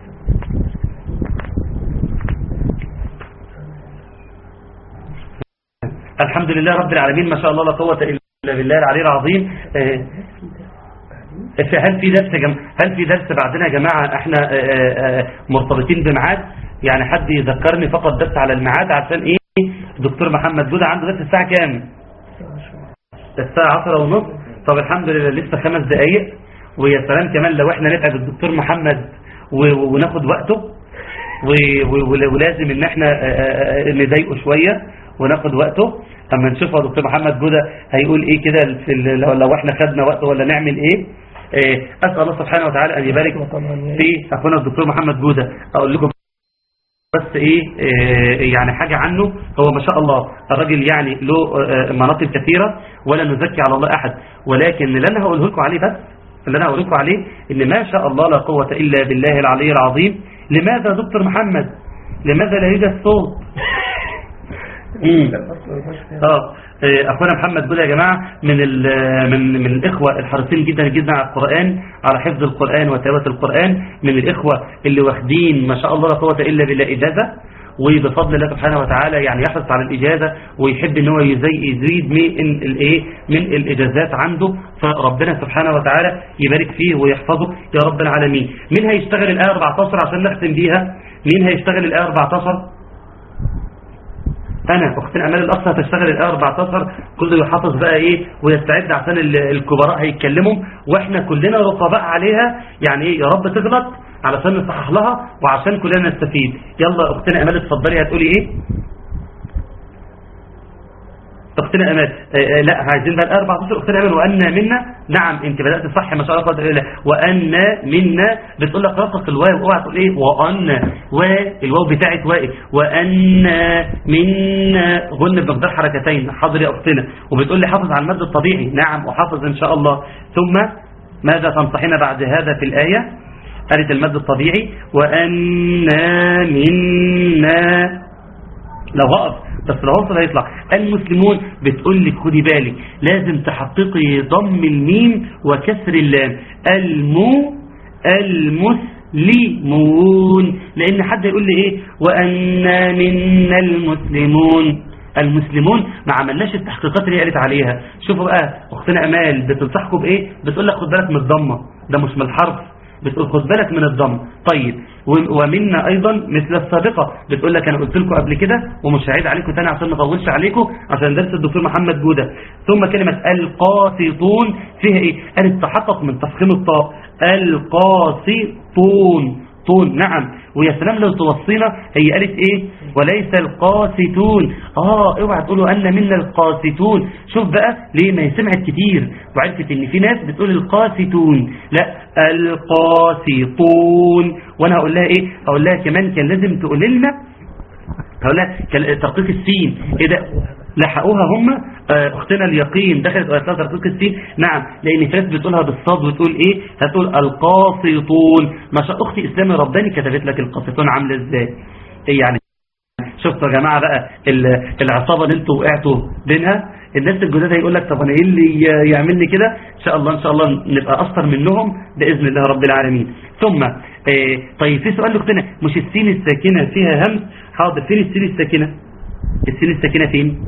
الحمد لله رب العالمين ما شاء الله لا قوة إلا بالله العلي العظيم هل في درس جم... هل في درس بعدنا يا جماعة احنا مرتبطين بميعاد يعني حد يذكرني فقط درس على الميعاد عشان ايه دكتور محمد جودة عنده درس الساعة كام الساعة عشرة ونص طب الحمد لله لسه خمس دقايق ويا سلام كمان لو احنا نتعب الدكتور محمد و... وناخد وقته و... و... ولازم ان احنا نضايقه شوية وناخد وقته اما نشوف دكتور محمد جودة هيقول ايه كده في لو, لو احنا خدنا وقته ولا نعمل ايه إيه اسال الله سبحانه وتعالى ان يبارك في اخونا الدكتور محمد جودة اقول لكم بس ايه, إيه يعني حاجة عنه هو ما شاء الله الراجل يعني له مناطق كثيرة ولا نزكي على الله احد ولكن اللي انا هقوله لكم عليه بس اللي انا هقول لكم عليه ان ما شاء الله لا قوة الا بالله العلي العظيم لماذا دكتور محمد لماذا لا يوجد صوت اه اخونا محمد جول يا جماعه من من من الاخوه الحريصين جدا جدا على القران على حفظ القران وتلاوه القران من الاخوه اللي واخدين ما شاء الله لا قوه الا بالله اجازه وبفضل الله سبحانه وتعالى يعني يحرص على الاجازه ويحب ان هو يزيد من الايه من الاجازات عنده فربنا سبحانه وتعالى يبارك فيه ويحفظه يا رب العالمين مين هيشتغل الايه 14 عشان نختم بيها مين هيشتغل الايه 14 انا اختنا امال الاخ هتشتغل الايه 14 كله يحافظ بقى ايه ويستعد عشان الكبراء هيتكلموا واحنا كلنا رقباء عليها يعني ايه يا رب تغلط علشان نصحح لها وعشان كلنا نستفيد يلا اختنا امال اتفضلي هتقولي ايه اختنا امال آه لا عايزين بقى 14 اختنا امال وان منا نعم انت بدات صح ما شاء الله قدر الله وان منا بتقول لك رقق الواو اوعى تقول ايه وان والواو بتاعت واقف وان منا غن بمقدار حركتين حاضر يا اختنا وبتقول لي حافظ على المد الطبيعي نعم وحافظ ان شاء الله ثم ماذا تنصحين بعد هذا في الايه قالت المد الطبيعي وان منا لو هقف بس لو وصل هيطلع المسلمون بتقول لك خدي بالك لازم تحققي ضم الميم وكسر اللام المو المسلمون لان حد يقول لي ايه وأنا منا المسلمون المسلمون ما عملناش التحقيقات اللي قالت عليها شوفوا بقى اختنا امال بتنصحكم بايه بتقول لك خد بالك من الضمه ده مش من الحرف بتقول خد بالك من الضم طيب و- ومنا ايضا مثل السابقة بتقول لك انا قلت لكم قبل كده ومش هعيد عليكم تاني عشان ما اطولش عليكم عشان درس الدكتور محمد جودة ثم كلمة القاسطون فيها ايه قالت تحقق من تفخيم الطاء القاسطون طون نعم ويا سلام لو توصينا هي قالت ايه وليس القاسطون اه اوعى تقولوا ان منا القاسطون شوف بقى ليه ما هي سمعت كتير وعرفت ان في ناس بتقول القاسطون لا القاسطون وانا هقول لها ايه هقول لها كمان كان لازم تقول لنا هقول لها كان ترقيق السين ايه ده لحقوها هم آه، اختنا اليقين دخلت وقالت لها ترقيق السين نعم لان في ناس بتقولها بالصاد وتقول ايه هتقول القاسطون ما شاء اختي اسلامي رباني كتبت لك القاسطون عامله ازاي ايه يعني شفتوا يا جماعه بقى ال- العصابه اللي انتوا وقعتوا بينها الناس الجداد هيقول لك طب انا ايه اللي ي- يعملني كده ان شاء الله ان شاء الله نبقى اشطر منهم باذن الله رب العالمين ثم آه، طيب في سؤال لاختنا مش السين الساكنه فيها همس حاضر فين السين الساكنه السين الساكنه فين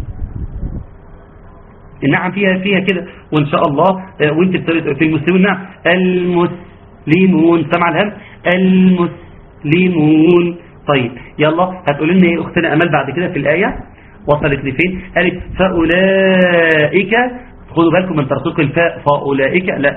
نعم فيها فيها كده وان شاء الله آه، وانت بتقرأ في المسلمون نعم المسلمون سمع الهم المسلمون طيب يلا هتقول لنا ايه اختنا امال بعد كده في الايه وصلت لفين قالت فاولئك خدوا بالكم من ترقيق الفاء فاولئك لا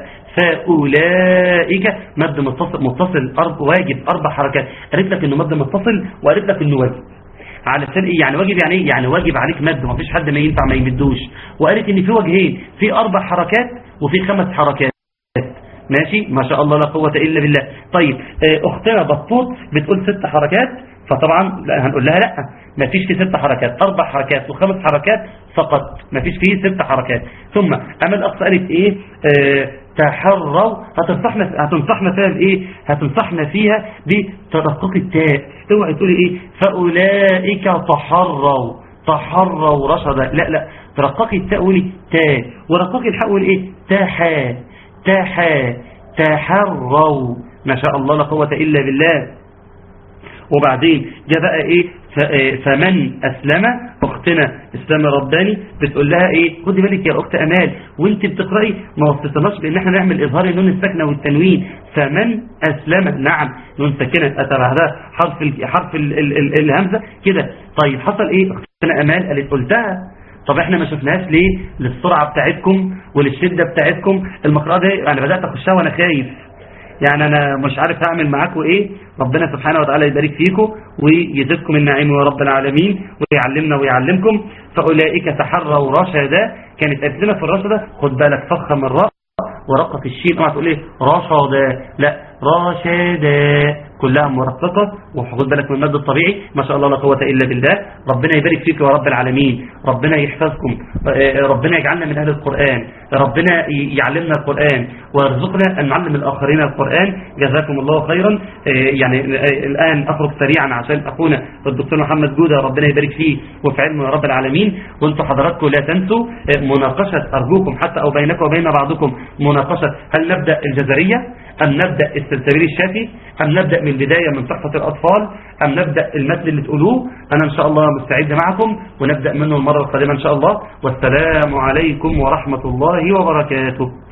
فاولئك مد متصل متصل أرب واجب اربع حركات قالت لك انه مد متصل وقالت لك انه واجب علشان ايه يعني واجب يعني ايه يعني واجب عليك مد ما فيش حد ما ينفع ما يمدوش وقالت ان في وجهين في اربع حركات وفي خمس حركات ماشي ما شاء الله لا قوة الا بالله طيب آه، اختنا بطوط بتقول ست حركات فطبعا لا هنقول لها لا ما فيش فيه ست حركات اربع حركات وخمس حركات فقط ما فيش فيه ست حركات ثم امل اقصى قالت ايه آه تحروا هتنصحنا هتنصحنا فيها بايه هتنصحنا فيها بتدقق التاء اوعي تقولي ايه فاولئك تحروا تحروا رشدا لا لا ترققي التاء قولي تا ورققي الحاء قولي ايه تحا تحا تحروا ما شاء الله لا قوة إلا بالله وبعدين جاء بقى ايه ف- آه، فمن اسلم اختنا اسلام رباني بتقول لها ايه خدي بالك يا اخت امال وانت بتقراي ما وصلتناش بان احنا نعمل اظهار النون الساكنه والتنوين فمن اسلم نعم نون ساكنه اتى بعدها حرف ال حرف ال ال ال الهمزه كده طيب حصل ايه اختنا امال قالت قلتها طب احنا ما شفناهاش ليه للسرعه بتاعتكم وللشده بتاعتكم المقرأة دي انا بدات اخشها وانا خايف يعني انا مش عارف هعمل معاكم ايه ربنا سبحانه وتعالى يبارك فيكم ويزيدكم النعيم يا رب العالمين ويعلمنا ويعلمكم فاولئك تحروا رشدا كانت قالت لنا في الرشدا خد بالك فخم الراء ورقة الشين اوعى تقول ايه رشدا لا رشدا كلها مرققة وخد بالك من المد الطبيعي ما شاء الله لا قوة إلا بالله ربنا يبارك فيك يا رب العالمين ربنا يحفظكم آه، ربنا يجعلنا من أهل القرآن ربنا ي- يعلمنا القرآن ويرزقنا أن نعلم الآخرين القرآن جزاكم الله خيرا آه، يعني آه، الآن أخرج سريعا عشان أخونا الدكتور محمد جودة ربنا يبارك فيه وفي علمه يا رب العالمين وانتم حضراتكم لا تنسوا آه، مناقشة أرجوكم حتى أو بينكم وبين بعضكم مناقشة هل نبدأ الجزرية أم نبدأ السلسبيل الشافي أم نبدأ من البداية من تحفة الأطفال أم نبدأ المثل اللي تقولوه أنا إن شاء الله مستعد معكم ونبدأ منه المرة القادمة إن شاء الله والسلام عليكم ورحمة الله وبركاته